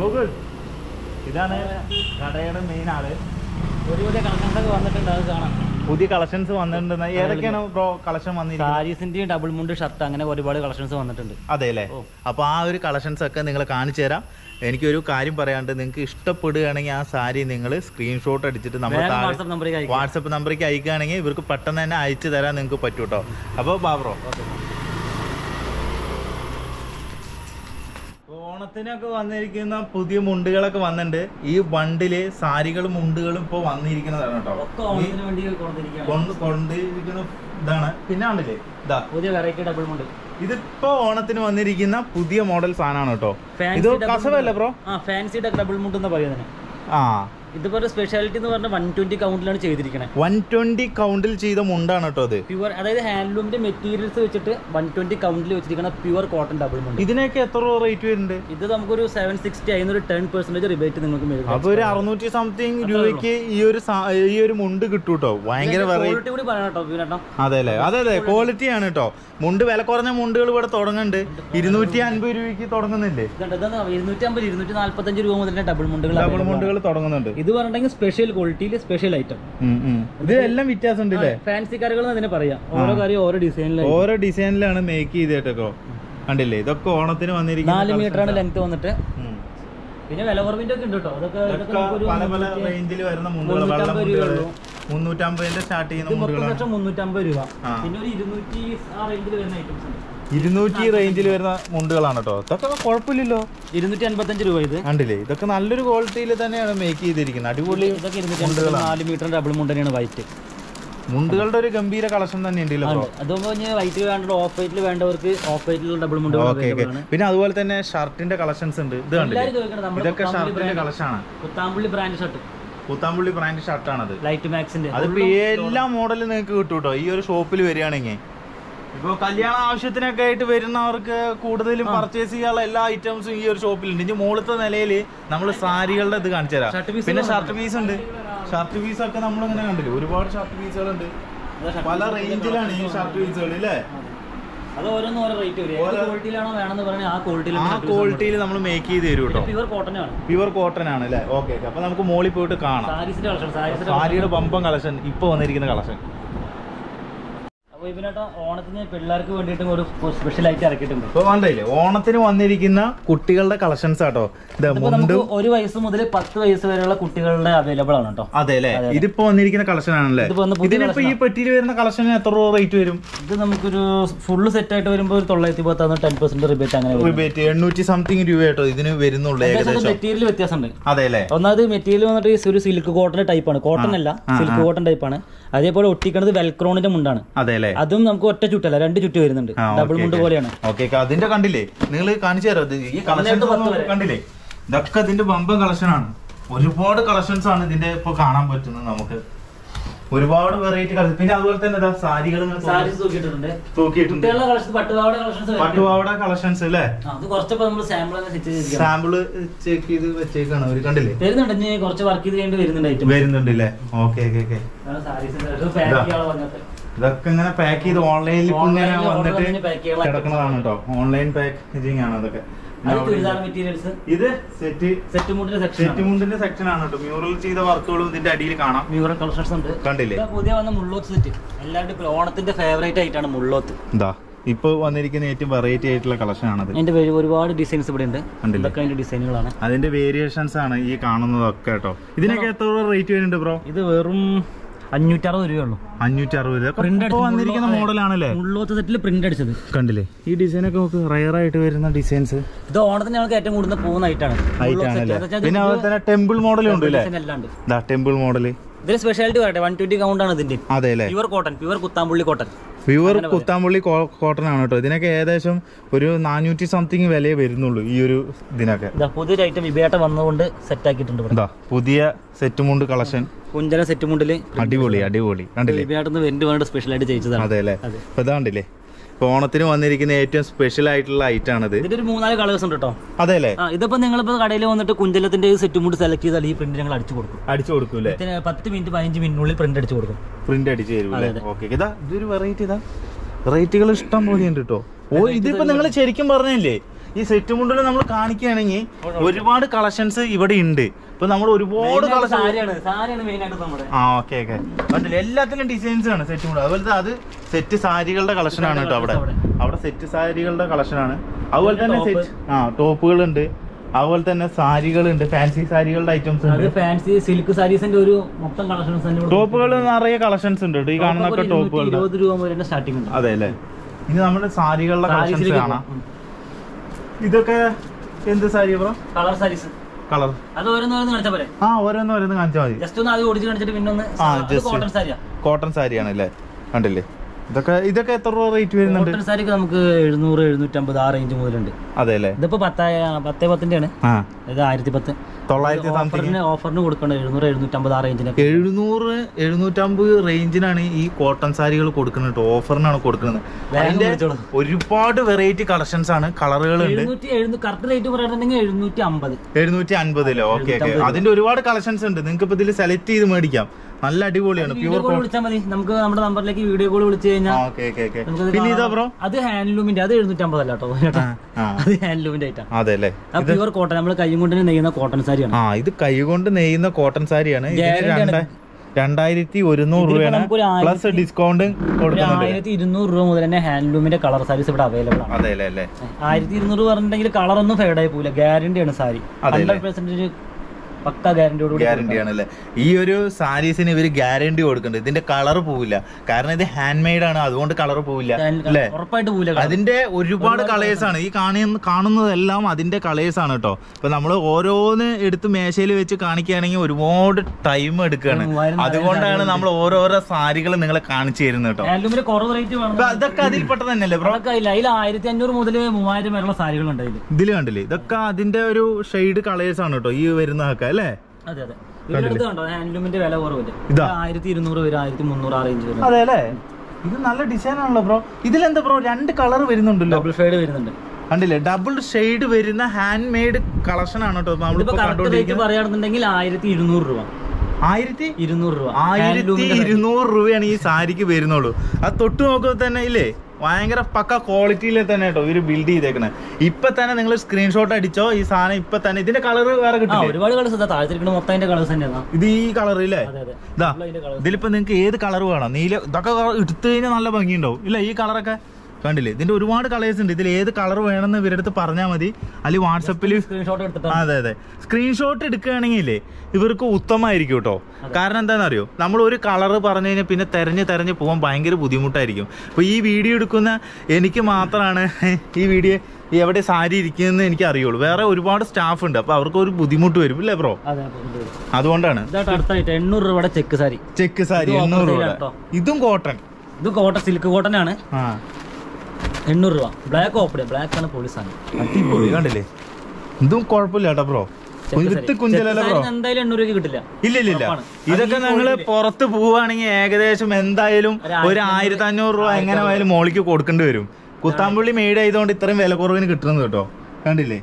Google ഇതാണ് കടയുടെ main ആള് പുതിയ പുതിയ കളക്ഷൻസ് ഒക്കെ വന്നിട്ടുണ്ട് അത് കാണാം പുതിയ കളക്ഷൻസ് വന്നിട്ടുണ്ട് ഏതൊക്കെയാണ് ബ്രോ കളക്ഷൻ വന്നിരിക്കുന്നത് സാരീസിന്റെയും ഡബിൾ മുണ്ട് ഷർട്ട് അങ്ങനെ ഒരുപാട് കളക്ഷൻസ് വന്നിട്ടുണ്ട് അതെ അല്ലേ ഓ. അപ്പോൾ ആ ഒരു കളക്ഷൻസ് ഒക്കെ നിങ്ങൾ കാണിച്ചു തരാം എനിക്കൊരു കാര്യം പറയാണ്ട് നിങ്ങൾക്ക് ഇഷ്ടപ്പെടുകയാണെങ്കിൽ ആ സാരി നിങ്ങൾ സ്ക്രീൻഷോട്ട് അടിച്ചിട്ട് നമ്മൾ വേഗം താഴെ വാട്സാപ്പ് നമ്പറിലേക്ക് അയക്കാം വാട്സപ്പ് നമ്പറേക്ക് അയക്കുകയാണെങ്കിൽ ഇവർക്ക് പെട്ടെന്ന് തന്നെ അയച്ചു തരാൻ നിങ്ങൾക്ക് പറ്റും കേട്ടോ അപ്പോൾ ബാബ്രോ ഓണത്തിനൊക്കെ വന്നിരിക്കുന്ന പുതിയ മുണ്ടുകളൊക്കെ വന്നിട്ടുണ്ട് ഈ ബണ്ടില് സാരികളും മുണ്ടുകളും ഇപ്പോൾ വന്നിരിക്കുന്നതാണ് കേട്ടോ ഒക്കെ ഈ ഓണത്തിന് വേണ്ടി കൊടുത്തിരിക്കുകയാണ് കൊണ്ട് കൊണ്ടിരിക്കുന്ന ഇതാണ് പിന്നെ ആണ്ടില്ലേ ഇതാ പുതിയ വെറൈറ്റി ഡബിൾ മുണ്ട് ഇതിപ്പോ ഓണത്തിന് വന്നിരിക്കുന്ന പുതിയ മോഡൽ സാധനമാണ് കേട്ടോ Fancy ഇത് double കസവല്ലേ മുണ്ട്. ബ്രോ ആ ഫാൻസി ഡബിൾ മുണ്ട് എന്ന് പറയുന്നത് ആ ഇതിപ്പോ ഒരു സ്പെഷ്യാലിറ്റി എന്ന് പറഞ്ഞാൽ വൺ ട്വന്റി കൗണ്ടിലാണ് ചെയ്തിരിക്കുന്നത് വൺ ട്വന്റി കൗണ്ടിൽ ചെയ്ത മുണ്ടാണ് കേട്ടോ അത് പ്യുവർ അതായത് ഹാൻഡ്ലൂമിന്റെ മെറ്റീരിയൽസ് വെച്ചിട്ട് വൺ ട്വന്റി കൗണ്ടിൽ വെച്ചിരിക്കുന്ന പ്യുവർ കോട്ടൺ ഡബിൾ മുണ്ട് ഇതിനൊക്കെ എത്ര രൂപ റേറ്റ് വരുന്നുണ്ട് ഇത് നമുക്കൊരു സെവൻ സിക്സ്റ്റി അതിന് ഒരു ടെൻ പെർസെന്റേജ് റിബേറ്റ് നിങ്ങൾക്ക് മേടിക്കാം അപ്പൊ ഒരു അറുന്നൂറ്റി സംതിങ് രൂപയ്ക്ക് ഈ ഒരു സാ- ഈ ഒരു മുണ്ട് കിട്ടും കേട്ടോ ഭയങ്കര വെറൈറ്റി ക്വാളിറ്റി കൂടി പറയണം കേട്ടോ പിന്നെ അതെ അല്ലേ അതെ അതെ ക്വാളിറ്റി ആണ് കേട്ടോ മുണ്ട് വില കുറഞ്ഞ മുണ്ടുകൾ ഇവിടെ തുടങ്ങുന്നുണ്ട് ഇരുന്നൂറ്റി അൻപത് രൂപയ്ക്ക് തുടങ്ങുന്നില്ലേ ഇതുണ്ട് ഇതാണ് ഇരുന്നൂറ്റി അമ്പത് ഇരുന്നൂറ്റി നാല്പത്തഞ്ച് രൂപ മുതൽ ഡബിൾ മുണ്ടുകൾ ഡബിൾ മുണ്ടുകൾ തുടങ്ങുന്നുണ്ട് ഇത് പറഞ്ഞിട്ടുണ്ടെങ്കിൽ സ്പെഷ്യൽ ക്വാളിറ്റിയിൽ സ്പെഷ്യൽ ഐറ്റം ഉം, ഉം. ഇത് എല്ലാം വ്യത്യാസം ഉണ്ട് അല്ലേ ഫാൻസി കറികൾ അതിനെ പറയാം ഓരോ കറി ഓരോ ഡിസൈനിലായി ഓരോ ഡിസൈനിലാണ് മേക്ക് ചെയ്തിട്ടൊക്കെ കണ്ടില്ലേ ഇതൊക്കെ ഓണത്തിന് വന്നിരിക്കുന്ന നാല് മീറ്റർ ആണ് collections ലെങ്ത് വന്നിട്ട് ആ. ഉം. പിന്നെ വില കുറവിന്റെ ഒക്കെ ഉണ്ട് കേട്ടോ അതൊക്കെ ഇതൊക്കെ ഇതൊക്കെ നമുക്കൊരു പല പല മുന്നൂറ്റി- റേഞ്ചിൽ വരുന്ന മുണ്ടുകൾ വെള്ള മുന്നൂറ്റമ്പത് മുണ്ടുകൾ രൂപയുള്ളൂ. മുന്നൂറ്റമ്പതിന്റെ സ്റ്റാർട്ട് ചെയ്യുന്ന ഇത് മൊത്തം മുണ്ടുകളാണ് സെക്ഷൻ മുന്നൂറ്റമ്പത് രൂപ ആ. പിന്നെ ഒരു ഇരുന്നൂറ്റി ആ റേഞ്ചിൽ വരുന്ന ഐറ്റംസ് ഉണ്ട് ഇരുന്നൂറ്റി റേഞ്ചിൽ വരുന്ന മുണ്ടുകളാണ് കേട്ടോ ഇതൊക്കെ കുഴപ്പമില്ലല്ലോ ഇരുന്നൂറ്റി അൻപത്തഞ്ച് രൂപ ഇത് കണ്ടില്ലേ ഇതൊക്കെ നല്ലൊരു ക്വാളിറ്റിയിൽ തന്നെയാണ് മേക്ക് ചെയ്തിരിക്കുന്നത് അടിപൊളി ഇതൊക്കെ ഇരുന്നൂറ്റി അൻപത് നാല് മീറ്റർ ഡബിൾ മുണ്ട് തന്നെയാണ് വൈറ്റ് മുണ്ടുകളുടെ ഒരു ഗംഭീര കളക്ഷൻ തന്നെ ഉണ്ടല്ലോ ബ്രോ അതുമ്പോൾ ഇനി വൈറ്റ് വേണ്ട ഓഫ് വൈറ്റിൽ വേണ്ടവർക്ക് ഓഫ് വൈറ്റിലുള്ള ഡബിൾ മുണ്ട് ഓക്കെ ഓക്കെ പിന്നെ അതുപോലെ തന്നെ ഷർട്ടിന്റെ കളക്ഷൻസ് ഉണ്ട് ഇത് കണ്ടില്ലേ എല്ലാവരും ചോദിക്കണം നമ്മുടെ ഇതൊക്കെ ഷർട്ടിന്റെ കളക്ഷൻ ആണ് Kuthampully brand shirt Puthampully brand ഷർട്ടാണത് ലൈറ്റ് മാക്സിന്റെ അതിപ്പോ എല്ലാ മോഡലും നിങ്ങൾക്ക് കിട്ടും കേട്ടോ ഈ ഒരു ഷോപ്പിൽ വരികയാണെങ്കിൽ ഇപ്പൊ കല്യാണ ആവശ്യത്തിനൊക്കെ ആയിട്ട് വരുന്നവർക്ക് കൂടുതലും പർച്ചേസ് ചെയ്യാനുള്ള എല്ലാ ഐറ്റംസും ഈ ഒരു ഷോപ്പിലുണ്ട് ഇനി മുകളിലത്തെ നിലയിൽ നമ്മൾ സാരികളുടെ ഇത് കാണിച്ചു തരാം Shirt piece പിന്നെ ഷർട്ട് പീസ് ഉണ്ട് ഷർട്ട് പീസ് ഒക്കെ നമ്മളിങ്ങനെ കണ്ടില്ലേ ഒരുപാട് ഷർട്ട് പീസുകളുണ്ട് പല റേഞ്ചിലാണ് ഈ ഷർട്ട് പീസുകൾ അല്ലേ അത് ഓരോന്നും ഓരോ റേറ്റ് വരും ഏത് ക്വാളിറ്റിയിലാണോ വേണമെന്ന് പറഞ്ഞാൽ ആ ക്വാളിറ്റിയിൽ ആ ക്വാളിറ്റിയിൽ നമ്മൾ മേക്ക് ചെയ്ത് തരും കേട്ടോ പ്യുവർ കോട്ടൺ ആണ് പ്യുവർ കോട്ടൺ ആണ് അല്ലേ ഓക്കെ അപ്പൊ നമുക്ക് മോളിൽ പോയിട്ട് കാണാം സാരീസിന്റെ കളക്ഷൻ സാരീസിന്റെ സാരിയുടെ ബമ്പം കളക്ഷൻ ഇപ്പൊ വന്നിരിക്കുന്ന കളക്ഷൻ അപ്പോൾ ഇവനേട്ടാ ഓണത്തിന് പിള്ളേർക്ക് വേണ്ടിയിട്ടും ഒരു സ്പെഷ്യൽ ആയിട്ട് ഇറക്കിയിട്ടുണ്ട് ഇപ്പൊ കണ്ടില്ലേ ഓണത്തിന് വന്നിരിക്കുന്ന കുട്ടികളുടെ കളക്ഷൻസ് ആട്ടോ ഇത് ഇതിപ്പോ നമുക്ക് മുണ്ടും ഒരു വയസ്സ് മുതൽ പത്ത് വയസ്സ് വരെയുള്ള കുട്ടികളുടെ അവൈലബിൾ ആണ് കേട്ടോ അതെ അല്ലേ ഇതിപ്പോ വന്നിരിക്കുന്ന കളക്ഷൻ ആണല്ലേ ഇതിപ്പോ വന്ന പുതിയ ഇതിനിപ്പോ ഈ പെട്ടിയിൽ വരുന്ന കളക്ഷന് എത്ര രൂപ റേറ്റ് വരും ഇത് നമുക്കൊരു ഫുള്ള് സെറ്റ് ആയിട്ട് വരുമ്പോൾ ഒരു തൊള്ളായിരത്തി പത്താന്ന് ടെൻ പെർസെന്റ് റിബേറ്റ് അങ്ങനെ വരും റിബേറ്റ് എണ്ണൂറ്റി സംതിങ് രൂപ കേട്ടോ ഇതിന് വരുന്നുള്ളൂ ഏകദേശം മെറ്റീരിയൽ വ്യത്യാസമുണ്ട് അതെ അല്ലേ ഒന്നാമത് മെറ്റീരിയൽ വന്നിട്ട് ഈ ഒരു സിൽക്ക് കോട്ടൺ ടൈപ്പ് ആണ് കോട്ടൺ അല്ല സിൽക്ക് കോട്ടൺ ടൈപ്പ് ആണ് അതേപോലെ ഒട്ടിക്കണത് വെൽക്രോണിന്റെ മുണ്ടാണ് അതെ അല്ലേ അതും നമുക്ക് ഒറ്റ ചുറ്റല്ല രണ്ട് ചുറ്റ് വരുന്നുണ്ട് ആ, ഡബിൾ okay, മുണ്ട് okay. പോലെയാണ് ഓക്കെ അതിന്റെ കണ്ടില്ലേ നിങ്ങൾ കാണിച്ചു തരാം ഇത് ഈ കളക്ഷൻസ് പത്ത് വരെ. കണ്ടില്ലേ ഇതൊക്കെ ഇതിന്റെ ബമ്പം കളക്ഷൻ ആണ് ഒരുപാട് കളക്ഷൻസ് ആണ് ഇതിന്റെ ഇപ്പൊ കാണാൻ പറ്റുന്നത് നമുക്ക് ഒരുപാട് വെറൈറ്റി കളക്ഷൻ പിന്നെ അതുപോലെ തന്നെ ഇതാ സാരികൾ സാരീസ് തൂക്കിയിട്ടുണ്ട് തൂക്കിയിട്ടുണ്ട് കുട്ടികളുടെ കളക്ഷൻ പട്ടുപാവയുടെ കളക്ഷൻസ് പട്ടുപാവട കളക്ഷൻസ് അല്ലേ അത് കുറച്ചപ്പോ നമ്മൾ സാമ്പിൾ തന്നെ സെറ്റ് ചെയ്തിരിക്കണം സാമ്പിള് ചെക്ക് ചെയ്ത് വെച്ചേക്കാണ് അവര് കണ്ടില്ലേ വരുന്നുണ്ട് ഇനി കുറച്ച് വർക്ക് ചെയ്ത് കഴിഞ്ഞിട്ട് വരുന്നുണ്ട് ഐറ്റം വരുന്നുണ്ട് അല്ലേ ഓക്കെ ഓക്കെ ഓക്കെ സാരീസിന്റെ പാക്ക് ചെയ്യാനുള്ള പറഞ്ഞത് ഇതൊക്കെ ഇങ്ങനെ പാക്ക് ചെയ്ത് ഓൺലൈനിൽ ഇപ്പൊ ഇങ്ങനെ Online ല് order വന്നിട്ട് തന്നെ pack ചെയ്യാനുള്ള കിടക്കുന്നതാണ് കേട്ടോ ഓൺലൈൻ പാക്കേജിങ് ആണ് അതൊക്കെ അത് ചുരിദാർ മെറ്റീരിയൽസ് ഇത് സെറ്റ് സെറ്റ് മുണ്ടിന്റെ സെക്ഷൻ സെറ്റ് മുണ്ടിന്റെ സെക്ഷൻ ആണ് കേട്ടോ മ്യൂറൽ ചെയ്ത വർക്കുകളും ഇതിന്റെ അടിയിൽ കാണാം മ്യൂറൽ കളക്ഷൻസ് ഉണ്ട് കണ്ടില്ലേ ഇതാ പുതിയ വന്ന മുള്ളോത്ത് സെറ്റ് എല്ലാവരുടെയും ഇപ്പൊ ഓണത്തിന്റെ ഫേവറേറ്റ് ആയിട്ടാണ് മുള്ളോത്ത് ഇതാ ഇപ്പൊ വന്നിരിക്കുന്ന ഏറ്റവും വെറൈറ്റി ആയിട്ടുള്ള കളക്ഷൻ ആണത് അതിന്റെ പേര് ഒരുപാട് ഡിസൈൻസ് ഇവിടെ ഉണ്ട് കണ്ടില്ലേ? ഇതൊക്കെ അതിന്റെ ഡിസൈനുകളാണ് അതിന്റെ വേരിയേഷൻസ് ആണ് ഈ കാണുന്നതൊക്കെ കേട്ടോ ഇതിനൊക്കെ എത്ര റേറ്റ് വരുന്നുണ്ട് ബ്രോ ഇത് വെറും അഞ്ഞൂറ്ററുപത് രൂപയുള്ളൂ അഞ്ഞൂറ്റി അറുപത് Print ഇപ്പൊ അടിച്ച് വന്നിരിക്കുന്ന മുള്ളോ- മോഡലാണല്ലേ മുള്ളോത്ത് സെറ്റിൽ പ്രിന്റ് അടിച്ചത് കണ്ടില്ലേ ഈ ഡിസൈൻ ഒക്കെ നമുക്ക് റയർ ആയിട്ട് വരുന്ന ഡിസൈൻസ് ഇത് ഓണത്തിന് ഞങ്ങൾക്ക് ഏറ്റവും കൂടുതൽ പോകുന്ന ഐറ്റാണ് ഹൈറ്റ് ആണല്ലേ പിന്നെ അതുപോലെ തന്നെ ടെമ്പിൾ മോഡലും ഉണ്ട് അല്ലേ എല്ലാം ഉണ്ട് ദാ ടെമ്പിൾ മോഡല് ഇതിന് സ്പെഷ്യാലിറ്റി പറയട്ടെ വൺ ട്വന്റി കൗണ്ട് ആണ് ഇതിന്റെ അതെ അല്ലേ pure cotton pure Kuthampully cotton pure Kuthampully cotton ആണ് കേട്ടോ ഇതിനൊക്കെ ഏകദേശം ഒരു നാനൂറ്റി സംതിങ് വിലയെ വരുന്നുള്ളൂ ഈ ഒരു ഇതിനൊക്കെ ഇതാ പുതിയൊരു ഐറ്റം വിബേട്ട വന്നതുകൊണ്ട് സെറ്റ് ആക്കിയിട്ടുണ്ട് ഇവിടെ എന്താ പുതിയ സെറ്റ് മുണ്ട് കളക്ഷൻ കുഞ്ചന സെറ്റ് മുണ്ടില് അടിപൊളി അടിപൊളി കണ്ടില്ലേ വിബേട്ടന്ന് വെന്റ് വേണ്ട സ്പെഷ്യൽ ആയിട്ട് ചെയ്തതാണ് അതെ അല്ലേ അതെ. ഇപ്പൊ ഇതാണ്ടില്ലേ ഇപ്പൊ ഓണത്തിന് വന്നിരിക്കുന്ന ഏറ്റവും സ്പെഷ്യൽ ആയിട്ടുള്ള ഐറ്റം ആണിത് ഇതിന്റെ ഒരു മൂന്നാല് കളേഴ്സ് ഉണ്ട് കേട്ടോ അതെ അല്ലേ ആ ഇതിപ്പോ നിങ്ങളിപ്പോ കടയിൽ വന്നിട്ട് കുഞ്ചലത്തിന്റെ സെറ്റ് മുണ്ട് സെലക്ട് ചെയ്താൽ ഈ പ്രിന്റ് ഞങ്ങൾ അടിച്ചു കൊടുക്കും അടിച്ചു കൊടുക്കൂലേ ഇതിന് പത്ത് മിനിറ്റ് പതിനഞ്ച് മിനിറ്റിനുള്ളിൽ പ്രിന്റ് അടിച്ചു കൊടുക്കും പ്രിന്റ് അടിച്ചു തരൂല്ലേ അതെ, ഓക്കെ ഇതാ ഇതൊരു വെറൈറ്റി ഇതാ വെറൈറ്റികൾ ഇഷ്ടം പോലെ ഉണ്ട് കേട്ടോ ഓ ഇതിപ്പോ നിങ്ങൾ ശരിക്കും പറഞ്ഞില്ലേ ഈ സെറ്റ് മുണ്ടിൽ നമ്മൾ കാണിക്കുകയാണെങ്കിൽ ഒരുപാട് കളക്ഷൻസ് ഇവിടെ ഉണ്ട് ഇപ്പൊ നമ്മൾ ഒരുപാട് കളക്ഷൻ സാരിയാണ് സാരിയാണ് മെയിൻ ആയിട്ട് നമ്മുടെ ആ ഓക്കെ ഓക്കെ കണ്ടില്ലേ എല്ലാത്തിലും ഡിസൈൻസ് ആണ് സെറ്റ് മുണ്ട് അതുപോലെ അത് സെറ്റ് സാരികളുടെ കളക്ഷൻ ആണ് കേട്ടോ അവിടെ അവിടെ സെറ്റ് സാരികളുടെ കളക്ഷൻ ആണ് അതുപോലെ തന്നെ top. സെറ്റ് ആ ടോപ്പുകളുണ്ട് അതുപോലെ തന്നെ സാരികളുണ്ട് ഫാൻസി സാരികളുടെ ഐറ്റംസ് അത് ഉണ്ട് ഫാൻസി സിൽക്ക് സാരീസിന്റെ ഒരു മൊത്തം കളക്ഷൻസ് തന്നെ ഇവിടെ ടോപ്പുകൾ നിറയെ കളക്ഷൻസ് ഉണ്ട് കേട്ടോ ഈ കാണുന്നൊക്കെ ഒരു ഇരുന്നൂറ്റി ടോപ്പുകളുടെ ഇരുപത് രൂപ മുതൽ സ്റ്റാർട്ടിംഗ് ഉണ്ട് അതെ അല്ലേ ഇനി നമ്മുടെ സാരികളുടെ കളക്ഷൻസ് സാരീസിലേക്ക് കാണാം ഉം. ഇതൊക്കെ എന്ത് sari bro colour saris colour അത് ഓരോന്നോരോന്ന് കാണിച്ചാൽ പോരെ ആ ഓരോന്ന് ഓരോന്ന് കാണിച്ചാൽ മതി ജസ്റ്റ് ഒന്ന് അത് ഓടിച്ച് കാണിച്ചിട്ട് പിന്നെ ഒന്ന് ആ, അത് just. കോട്ടൺ സാരിയാ കോട്ടൺ സാരിയാണ് അല്ലേ കണ്ടില്ലേ ഇതൊക്കെ ഇതൊക്കെ എത്ര രൂപ റേറ്റ് വരുന്നുണ്ട് കോട്ടൺ സാരിക്ക് നമുക്ക് എഴുന്നൂറ് എഴുന്നൂറ്റമ്പത് ആ റേഞ്ച് മുതലുണ്ട് അതെ അല്ലേ ഇതിപ്പോ പത്തായ പത്തേ പത്തിന്റെ ആണ് ആ ഇത് ആയിരത്തി പത്ത് തൊള്ളായിരത്തി സംതിങ് ഓഫറിന് ഓഫറിന് കൊടുക്കണം എഴുന്നൂറ് എഴുന്നൂറ്റമ്പത് ആ റേഞ്ചിനൊക്കെ എഴുന്നൂറ് എഴുന്നൂറ്റമ്പത് റേഞ്ചിനാണ് ഈ കോട്ടൺ സാരികൾ കൊടുക്കുന്നത് ഓഫറിനാണ് കൊടുക്കുന്നത് വേഗം അതിന്റെ വിളിച്ചോളൂ. ഒരുപാട് വെറൈറ്റി കളക്ഷൻസ് ആണ് കളറുകളുണ്ട് എഴുന്നൂറ്റി എഴുന്നൂ കറക്റ്റ് റേറ്റ് പറയുകയാണെന്നുണ്ടെങ്കിൽ എഴുന്നൂറ്റി അമ്പത് എഴുന്നൂറ്റി അൻപതിലോ ഓക്കെ ഓക്കെ അതിന്റെ ഒരുപാട് കളക്ഷൻസ് ഉണ്ട് നിങ്ങൾക്ക് ഇപ്പൊ ഇതിൽ സെലക്ട് ചെയ്ത് മേടിക്കാം നല്ല അടിപൊളിയാണ് വീഡിയോ പ്യൂർ കോൾ വിളിച്ചാൽ മതി നമുക്ക് നമ്മുടെ നമ്പറിലേക്ക് വീഡിയോ കോൾ വിളിച്ചു കഴിഞ്ഞാൽ ഓക്കെ ഓക്കെ ഓക്കെ നമുക്കത് പിന്നെ ഇതാ കാണാം. ബ്രോ അത് ഹാൻഡ്ലൂമിന്റെ അത് എഴുന്നൂറ്റമ്പതല്ല കേട്ടോ ചേട്ടാ ആ അത് ഹാൻഡ്ലൂമിന്റെ ആയിട്ടാ അതെ അല്ലേ ആ പ്യുവർ കോട്ടൺ നമ്മൾ കൈ കൊണ്ട് തന്നെ നെയ്യുന്ന കോട്ടൺ സാരിയാണ് ആ ഇത് കൈകൊണ്ട് നെയ്യുന്ന കോട്ടൺ സാരിയാണ് ഇതിന് Guarantee ആണ്. രണ്ട- രണ്ടായിരത്തി ഒരുന്നൂറ് ഇതിലിപ്പോ രൂപയാണ് നമുക്കൊരു പ്ലസ് ഡിസ്കൗണ്ട് ഒരു കൊടുക്കുന്നുണ്ട് ആയിരത്തി ഇരുന്നൂറ് രൂപ മുതൽ തന്നെ ഹാൻഡ്ലൂമിന്റെ കളർ സാരീസ് ഇവിടെ അവൈലബിൾ ആണ് അതെ അല്ലേ അല്ലേ ആയിരത്തി ഇരുന്നൂറ് പറഞ്ഞിട്ടുണ്ടെങ്കിൽ കളർ ഒന്നും ഫെയ്ഡ് ആയി പോകില്ല ഗ്യാരണ്ടി ആണ് സാരി അതെ അല്ലേ? ഹൺഡ്രഡ് പെർസെന്റേജ് പക്ക ഗ്യാരണ്ടിയോട് കൂടി ഗ്യാരണ്ടി ആണല്ലേ ഈ ഒരു സാരീസിന് ഇവര് ഗ്യാരണ്ടി കൊടുക്കുന്നുണ്ട് ഇതിന്റെ കളർ പോവില്ല കാരണം ഇത് ഹാൻഡ് മെയ്ഡ് ആണ് അതുകൊണ്ട് കളർ പോവില്ല അല്ലേ ഉറപ്പായിട്ട് പോകില്ല അതിന്റെ ഒരുപാട് കളേഴ്സ് ആണ് ഈ കാണുന്ന കാണുന്നതെല്ലാം അതിന്റെ കളേഴ്സ് ആണ് കേട്ടോ ഇപ്പൊ നമ്മൾ ഓരോന്ന് എടുത്ത് മേശയിൽ വെച്ച് കാണിക്കുകയാണെങ്കിൽ ഒരുപാട് ടൈം എടുക്കുകയാണ് മൂവായിരം അതുകൊണ്ടാണ് നമ്മൾ ഓരോരോ സാരികൾ നിങ്ങളെ കാണിച്ചു തരുന്നത് കേട്ടോ ഹാൻഡ്ലൂമിന്റെ കുറവ് റേറ്റ് വേണം അപ്പൊ അതൊക്കെ അതിൽപ്പെട്ടത് തന്നെയല്ലേ ബ്രോ അതൊക്കെ ഇല്ല അതിൽ ആയിരത്തി അഞ്ഞൂറ് മുതൽ മൂവായിരം വരെയുള്ള സാരികളുണ്ട് അതിൽ ഇതില് കണ്ടില്ലേ ഇതൊക്കെ അതിന്റെ ഒരു ഷെയ്ഡ് കളേഴ്സ് ആണ് കേട്ടോ ഈ വരുന്നതൊക്കെ അല്ലേ അതെ അതെ ഇവരെടുത്ത് കണ്ടോ ഹാൻഡ്ലൂമിന്റെ വില കുറവില്ല ഇതാ. ആയിരത്തി ഇരുന്നൂറ് വരും ആയിരത്തി മുന്നൂറ് ആ റേഞ്ച് വരും അതെ അല്ലേ ഇത് നല്ല ഡിസൈൻ ആണല്ലോ ബ്രോ ഇതിലെന്താ ബ്രോ രണ്ട് കളർ വരുന്നുണ്ടല്ലോ ഡബിൾ ഷെയ്ഡ് വരുന്നുണ്ട് കണ്ടില്ലേ ഡബിൾ ഷെയ്ഡ് വരുന്ന ഹാൻഡ് മെയ്ഡ് കളക്ഷൻ ആണ് കേട്ടോ ഇതിപ്പോ നമ്മളിപ്പോ കറക്റ്റ് റേറ്റ് കണ്ടോണ്ടിരിക്കുന്നത് പറയുകയാണെന്നുണ്ടെങ്കിൽ ആയിരത്തി ഇരുന്നൂറ് രൂപ ആയിരത്തി ഇരുന്നൂറ് രൂപ ആയിരത്തി ഹാൻഡ്ലൂമിന്റെ ഇരുന്നൂറ് രൂപയാണ് ഈ സാരിക്ക് വരുന്നുള്ളൂ അത് തൊട്ട് നോക്കുമ്പോൾ തന്നെ ഇല്ലേ ഭയങ്കര പക്ക ക്വാളിറ്റിയിൽ തന്നെ കേട്ടോ ഇവര് ബിൽഡ് ചെയ്തേക്കണേ ഇപ്പൊ തന്നെ നിങ്ങൾ സ്ക്രീൻഷോട്ട് അടിച്ചോ ഈ സാധനം ഇപ്പൊ തന്നെ ഇതിന്റെ കളർ വേറെ ആ കിട്ടില്ലേ ഒരുപാട് കളേഴ്സ് താഴ്ത്തിരിക്കുന്ന മൊത്തം അതിന്റെ കളേഴ്സ് തന്നെയാണ് ഇത് ഈ കളർ ഇല്ലേ അതെ അതെ ഇതാ full അതിന്റെ colours. ഇതിലിപ്പോ നിങ്ങൾക്ക് ഏത് കളർ വേണം നീല ഇതൊക്കെ colour എടുത്തു കഴിഞ്ഞാൽ നല്ല ഭംഗിയുണ്ടാവും ഇല്ല ഈ കളറൊക്കെ കണ്ടില്ലേ ഇതിന്റെ ഒരുപാട് കളേഴ്സ് ഉണ്ട് ഇതിൽ ഏത് കളർ വേണമെന്ന് ഇവരടുത്ത് പറഞ്ഞാൽ മതി അല്ലെങ്കിൽ വാട്സപ്പിൽ സ്ക്രീൻഷോട്ട് എടുത്തിട്ട് അതെ അതെ സ്ക്രീൻഷോട്ട് എടുക്കുകയാണെങ്കിൽ ഇവർക്ക് ഉത്തമമായിരിക്കും കേട്ടോ കാരണം എന്താണെന്ന് അറിയോ നമ്മൾ ഒരു കളർ പറഞ്ഞു കഴിഞ്ഞാൽ പിന്നെ തെരഞ്ഞ് തെരഞ്ഞ് പോകാൻ ഭയങ്കര ബുദ്ധിമുട്ടായിരിക്കും അപ്പോൾ ഈ വീഡിയോ എടുക്കുന്ന എനിക്ക് മാത്രമാണ് ഈ വീഡിയോ എവിടെ സാരി ഇരിക്കുന്നതെന്ന് എനിക്ക് അറിയുള്ളൂ വേറെ ഒരുപാട് സ്റ്റാഫ് ഉണ്ട് അപ്പോൾ അവർക്ക് ഒരു ബുദ്ധിമുട്ട് വരും ഇല്ലേ ബ്രോ അതെ അപ്പൊ ഇത് വരും. അതുകൊണ്ടാണ് ഇതായിട്ട് അടുത്തായിട്ട് എണ്ണൂറ് രൂപയുടെ ചെക്ക് സാരി ചെക്ക് സാരി ഇത് എണ്ണൂറ് opposite രൂപ ആട്ടോ. ഇതും കോട്ടൺ ഇത് കോട്ടൺ സിൽക്ക് കോട്ടൺ ആണ് ആ എണ്ണൂറ് രൂപ ബ്ലാക്ക് ഓപ്പഡ് ബ്ലാക്ക് ആണ് പോളിസ് ആണ് അടിപൊളി കണ്ടില്ലേ ഇതും കുഴപ്പമില്ല കേട്ടോ ബ്രോ വിത്ത് കുഞ്ചലല്ല ബ്രോ സാരിന് എന്തായാലും എണ്ണൂറ് രൂപയ്ക്ക് കിട്ടില്ല ഇല്ല ഇല്ല ഇല്ല ഉറപ്പാണ്. ഇതൊക്കെ ഞങ്ങള് പുറത്ത് പോവുകയാണെങ്കിൽ ഏകദേശം എന്തായാലും ഒരു ആയിരത്തി അഞ്ഞൂറ് രൂപ എങ്ങനെ ആയാലും മോളിക്ക് കൊടുക്കേണ്ടി വരും കുത്താമ്പുള്ളി മെയ്ഡ് ആയതുകൊണ്ട് ഇത്രയും വില കുറവിന് കിട്ടുന്നത് കേട്ടോ കണ്ടില്ലേ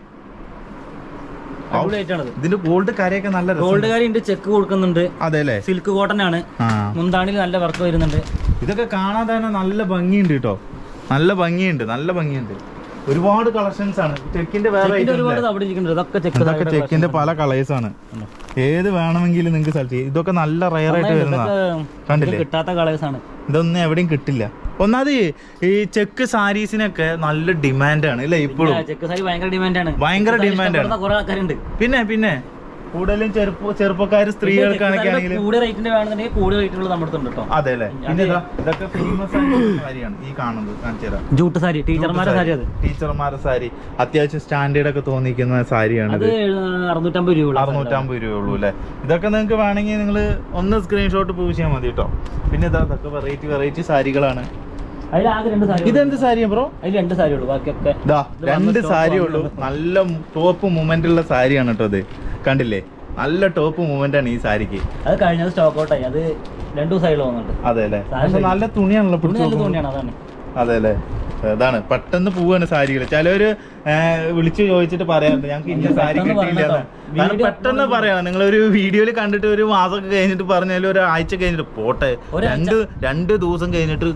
അടിപൊളിയായിട്ടാണത് ഇതിന്റെ ഗോൾഡ് കരയൊക്കെ നല്ല രസം ഗോൾഡ് കാരി ഉണ്ട് ചെക്ക് കൊടുക്കുന്നുണ്ട് അതെ അല്ലേ സിൽക്ക് കോട്ടൺ ആണ് ആ മുന്താണിയിൽ നല്ല വർക്ക് വരുന്നുണ്ട് ഇതൊക്കെ കാണാൻ തന്നെ നല്ല ഭംഗിയുണ്ട് കേട്ടോ നല്ല ഭംഗിയുണ്ട് നല്ല ഭംഗിയുണ്ട് ഒരുപാട് കളക്ഷൻസ് ആണ് ചെക്കിന്റെ വേറെ ചെക്കിന്റെ item ഒരുപാട് ഇല്ലേ? അവിടെ ഇരിക്കുന്നുണ്ട് ഇതൊക്കെ ചെക്ക് ഇതൊക്കെ ചെക്കിന്റെ പല കളേഴ്സ് ആണ് ഏത് വേണമെങ്കിലും നിങ്ങൾക്ക് സെലക്ട് ചെയ്യാം ഇതൊക്കെ നല്ല റയർ ആയിട്ട് വരുന്നതാ കണ്ടില്ലേ? കിട്ടാത്ത കളേഴ്സ് ആണ് ഇതൊന്നും എവിടെയും കിട്ടില്ല ഒന്നാമത് ഈ ചെക്ക് സാരീസിനൊക്കെ നല്ല ഡിമാൻഡാണ് അല്ലേ ഇപ്പോഴും ചെക്ക് സാരി ഭയങ്കര ഡിമാൻഡാണ് ഭയങ്കര demand ആണ്. കുറെ ആൾക്കാരുണ്ട് പിന്നെ പിന്നെ കൂടുതലും ചെറുപ്പ ചെറുപ്പക്കാർ സ്ത്രീകൾക്കാണെങ്കിൽ ആണെങ്കിലും കൂടിയ റേറ്റിന്റെ വേണമെന്നുണ്ടെങ്കിൽ കൂടിയ റേറ്റുകൾ നമ്മുടെ അടുത്തുണ്ട് കേട്ടോ അതെ അല്ലേ പിന്നെ ഇതാ, ഇതൊക്കെ ഫേമസ് ആയിട്ടുള്ള സാരിയാണ് ഈ കാണുന്നത് കാണിച്ചു തരാം ജൂട്ട് സാരി ടീച്ചർമാരുടെ സാരി അത് ടീച്ചർമാരുടെ സാരി അത്യാവശ്യം സ്റ്റാൻഡേർഡ് ഒക്കെ തോന്നിക്കുന്ന സാരിയാണ് അത് അറുന്നൂറ്റമ്പത് രൂപ അറുന്നൂറ്റമ്പത് രൂപ ഉള്ളൂ അല്ലേ ഇതൊക്കെ നിങ്ങൾക്ക് വേണമെങ്കിൽ നിങ്ങൾ ഒന്ന് സ്ക്രീൻഷോട്ട് പൂവ് ചെയ്യാൻ മതി കേട്ടോ പിന്നെ ഇതാ ഇതൊക്കെ വെറൈറ്റി വെറൈറ്റി സാരികളാണ് അതിൽ ആകെ രണ്ട് സാരി ഇതെന്ത് സാരിയാ ബ്രോ അതിൽ രണ്ട് സാരി ഉള്ളൂ ബാക്കിയൊക്കെ ഇതാ ഇത് രണ്ട് വന്ന stock സാരി വന്ന ഉള്ളൂ നല്ല ടോപ്പ് മൂമെന്റ് ഉള്ള സാരിയാണ് കേട്ടോ ഇത് കണ്ടില്ലേ നല്ല ടോപ്പ് മൂമെന്റ് ആണ് ഈ സാരിക്ക് അത് കഴിഞ്ഞത് സ്റ്റോക്ക് ഔട്ട് ആയി അത് രണ്ടു ദിവസമായിട്ട് പോകുന്നുണ്ട് അതെ അല്ലേ സാരി പക്ഷെ നല്ല തുണിയാണല്ലോ തുണി പിടിച്ച് നല്ല നോക്കുമ്പോ. തുണിയാണ് അതാണ് അതെ അല്ലേ അതാണ് പെട്ടെന്ന് പോവാണ് സാരികൾ ചിലവര് ഏ, വിളിച്ചു ചോദിച്ചിട്ട് പറയാറുണ്ട് ഞങ്ങൾക്ക് ഇന്ന സാരി പെട്ടെന്ന് കിട്ടിയില്ല പറഞ്ഞോ. കാരണം വീഡിയോ പെട്ടെന്ന് പറയണം നിങ്ങൾ ഒരു വീഡിയോയിൽ കണ്ടിട്ട് ഒരു മാസമൊക്കെ കഴിഞ്ഞിട്ട് പറഞ്ഞാലും ഒരു ആഴ്ച കഴിഞ്ഞിട്ട് പോട്ടെ ഒരാഴ്ച. രണ്ട് രണ്ട് ദിവസം കഴിഞ്ഞിട്ട്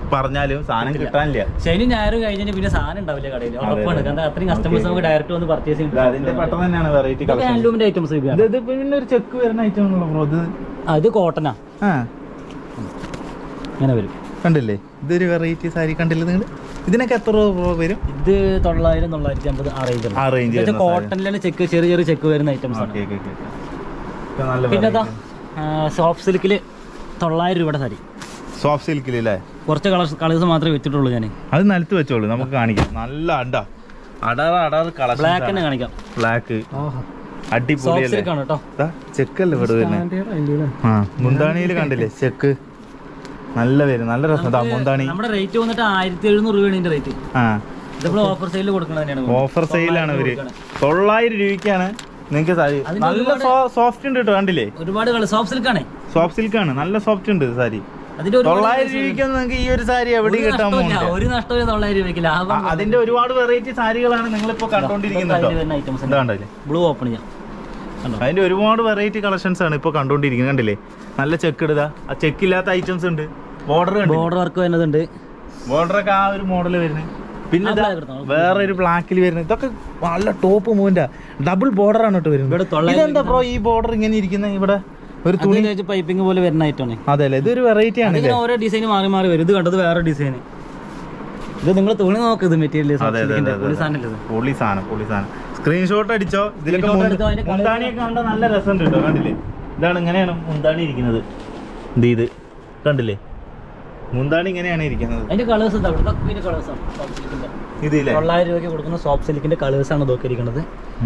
പറഞ്ഞാലും സാധനം കിട്ടാനില്ല ശനി ഞായറും കഴിഞ്ഞാൽ പിന്നെ സാധനം ഉണ്ടാവില്ല കടയിൽ ഉറപ്പാണ് കാരണം അത്രയും കസ്റ്റമേഴ്സ് നമുക്ക് ഡയറക്റ്റ് വന്ന് പർച്ചേസ് ഇത് അതിന്റെ പെട്ടെന്ന് തന്നെയാണ് വെറൈറ്റി കളക്ഷൻ ഹാൻഡ്ലൂമിന്റെ ഐറ്റംസ് ഇത് ഇത് പിന്നെ ഒരു ചെക്ക് വരുന്ന ഐറ്റം ആണല്ലോ ബ്രോ ഇത് അത് കോട്ടനാ ആ ഇങ്ങനെ വരും കണ്ടില്ലേ ഇതൊരു വെറൈറ്റി സാരി കണ്ടില്ലേ നിങ്ങൾ ഇതിനൊക്കെ എത്ര രൂപ വരും ഇത് തൊള്ളായിരം തൊള്ളായിരത്തി അമ്പത് ആ റേഞ്ച് ആ റേഞ്ച് കോട്ടണിലാണ് ചെക്ക് ചെറിയ ചെറിയ ചെക്ക് വരുന്ന ഐറ്റംസ് ആണ് ഓക്കെ ഓക്കെ ഓക്കെ നല്ല പിന്നെ അതാ സോഫ്റ്റ് സിൽക്കിൽ തൊള്ളായിരം രൂപയുടെ സാരി സോഫ്റ്റ് സിൽക്കിൽ അല്ലേ കുറച്ച് കളേഴ്സ് കളേഴ്സ് മാത്രമേ വെച്ചിട്ടുള്ളൂ ഞാൻ അത് നിലത്ത് വെച്ചോളൂ നമുക്ക് കാണിക്കാം നല്ല അട അടാറ് അടാറ് കളർ ബ്ലാക്ക് തന്നെ കാണിക്കാം ബ്ലാക്ക് സോഫ്റ്റ് അടിപൊളിയല്ലേ സിൽക്ക് ആണ് കേട്ടോ ചെക്കല്ലേ ഇവിടെ വരുന്നത് ആ മുന്താണിയിൽ കണ്ടില്ലേ ചെക്ക് നല്ല വരും നല്ല രസം ഇതാ മുന്താണി നമ്മുടെ റേറ്റ് വന്നിട്ട് ആയിരത്തി എഴുന്നൂറ് രൂപയാണ് ഇതിന്റെ റേറ്റ് ആ ഇതിപ്പോൾ ഓഫർ സെയിലിൽ കൊടുക്കുന്നത് തന്നെയാണ് ഓഫർ സെയിലാണ് ഇവര് തൊള്ളായിരം രൂപയ്ക്കാണ് നിങ്ങൾക്ക് സാരി നല്ല സോഫ്റ്റ് ഉണ്ട് കേട്ടോ കണ്ടില്ലേ ഒരുപാട് കളർ സോഫ്റ്റ് സിൽക്ക് ആണ് സോഫ്റ്റ് സിൽക്കാണ് നല്ല സോഫ്റ്റ് ഉണ്ട് സാരി അതിന്റെ ഒരു തൊള്ളായിരം രൂപയ്ക്കൊന്നും നിങ്ങൾക്ക് ഈ ഒരു സാരി എവിടെ കിട്ടാൻ നഷ്ടമില്ല പോകുന്നില്ല ഒരു നഷ്ടമില്ല തൊള്ളായിരം രൂപയ്ക്ക് ലാഭം ആ, അതിന്റെ ഒരുപാട് വെറൈറ്റി സാരികളാണ് നിങ്ങളിപ്പോ കണ്ടോണ്ടിരിക്കുന്നത് കേട്ടോ വരുന്ന ഐറ്റംസ് എന്താ കണ്ടില്ലേ ബ്ലൂ ഓപ്പൺ ചെയ്യാം കണ്ടോ അതിന്റെ ഒരുപാട് വെറൈറ്റി കളക്ഷൻസ് ആണ് ഇപ്പൊ കണ്ടോണ്ടിരിക്കുന്നത് കണ്ടില്ലേ നല്ല ചെക്ക് ഇടുക ആ ചെക്ക് ഇല്ലാത്ത ഐറ്റംസ് ഉണ്ട് ബോർഡർ ഉണ്ട് ബോർഡർ വർക്ക് വരുന്നതുണ്ട് ബോർഡർ ഒക്കെ ആ ഒരു മോഡൽ വരുന്നത് പിന്നെ ആ ഇതാ black എടുത്തോ? വേറെ ഒരു ബ്ലാക്കിൽ വരുന്നത് ഇതൊക്കെ നല്ല ടോപ്പ് മൂവിന്റെ ഡബിൾ ബോർഡർ ആണ് കേട്ടോ വരുന്നത് ഇവിടെ തൊള്ളായിരം ഇതെന്താ ബ്രോ ഈ ബോർഡർ ഇങ്ങനെ ഇരിക്കുന്ന ഇവിടെ ഒരു തുണി പൈപ്പിംഗ് പോലെ വരുന്ന ഐറ്റമാണ് അതെ അല്ലേ ഇതൊരു വെറൈറ്റി ആണ് അതിങ്ങനെ ഓരോ ഡിസൈൻ മാറി മാറി വരും ഇത് കണ്ടത് വേറെ ഡിസൈൻ ഇത് നിങ്ങൾ തുണി നോക്ക് ഇത് മെറ്റീരിയൽ അതെ, അതെ, അതെ, പൊളി സാധനം പൊളി സാധനം പൊളി സാധനം സ്ക്രീൻഷോട്ട് അടിച്ചോ ഇതിലൊക്കെ Screenshot മുന്ത- എടുത്തോ, അതിന്റെ colour മുന്താണിയൊക്കെ കണ്ട നല്ല രസമുണ്ട് കേട്ടോ കണ്ടില്ലേ ഇതാണ് ഇങ്ങനെയാണ് മുന്താണി ഇരിക്കുന്നത് ഇത് ഇത് കണ്ടില്ലേ മുന്താണി ഇങ്ങനെയാണ് ഇരിക്കുന്നത് അതിന്റെ കളേഴ്സ് ഇതാ ഇവിടെ ഇതൊക്കെ ഇതിന്റെ കളേഴ്സ് ആണ് സോഫ്റ്റ് സിൽക്കിന്റെ ഇതില്ലേ തൊള്ളായിരം രൂപയ്ക്ക് കൊടുക്കുന്ന സോഫ്റ്റ് സിൽക്കിന്റെ കളേഴ്സ് ആണ് ഇതൊക്കെ ഇരിക്കുന്നത്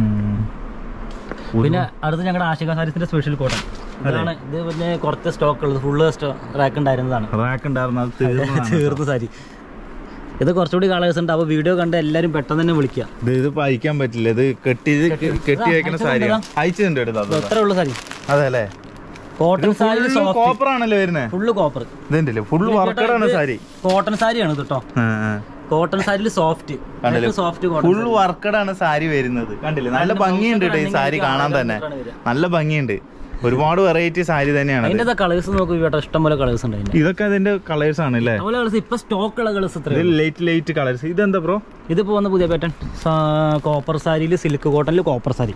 പിന്നെ അടുത്ത് ഞങ്ങളുടെ ആശിക സാരീസിന്റെ സ്പെഷ്യൽ കോട്ടൺ ഇതാണ് ഇത് പിന്നെ കുറച്ച് സ്റ്റോക്ക് ഉള്ളത് ഫുള്ള് റാക്ക് ഉണ്ടായിരുന്നതാണ് റാക്ക് ഉണ്ടായിരുന്നു അത് തീർന്നതാണ്. തീർന്ന സാരി ഇത് കുറച്ചുകൂടി കളേഴ്സ് ഉണ്ട് അപ്പോൾ വീഡിയോ കണ്ട് എല്ലാവരും പെട്ടെന്ന് തന്നെ വിളിക്കുക ഇത് ഇതിപ്പോ അയക്കാൻ പറ്റില്ല ഇത് കെട്ടി ഇത് കെട്ടി വെക്കുന്ന സാരിയാണ് അയച്ചിട്ടുണ്ട് എടുത്തോ ഇത് എത്ര ഉള്ള സാരി അതെ അല്ലേ കോട്ടൺ സാരി സോഫ്റ്റ് കോപ്പർ ആണല്ലോ വരുന്നത് ഫുള്ള് കോപ്പർ ഇതുണ്ടല്ലേ ഫുൾ വർക്കഡാണ് സാരി കോട്ടൺ സാരിയാണ് ഇത് കേട്ടോ കോട്ടൺ സാരിയിൽ സോഫ്റ്റ് കണ്ടില്ലേ? സോഫ്റ്റ് കോട്ടൺ ഫുൾ വർക്കഡാണ് സാരി വരുന്നത് കണ്ടില്ലേ നല്ല ഭംഗിയുണ്ട് കേട്ടോ ഈ സാരി കാണാൻ തന്നെ നല്ല ഭംഗിയുണ്ട് ഒരുപാട് വെറൈറ്റി സാരി തന്നെയാണ് അതിന്റെ കളേഴ്സ് നോക്കൂ കേട്ടോ ഇഷ്ടം പോലെ കളേഴ്സ് ഉണ്ട് അതിന്റെ ഇതൊക്കെ അതിന്റെ കളേഴ്സ് ആണ് അല്ലേ അതുപോലെ കളേഴ്സ് ഇപ്പൊ സ്റ്റോക്ക് ഉള്ള കളേഴ്സ് ഇത്ര ഇത് ലൈറ്റ് ലൈറ്റ് കളേഴ്സ് ഇതെന്താ ബ്രോ ഇതിപ്പോ വന്ന പുതിയ പാറ്റേൺ കോപ്പർ സാരിയിൽ സിൽക്ക് കോട്ടണിൽ കോപ്പർ സാരി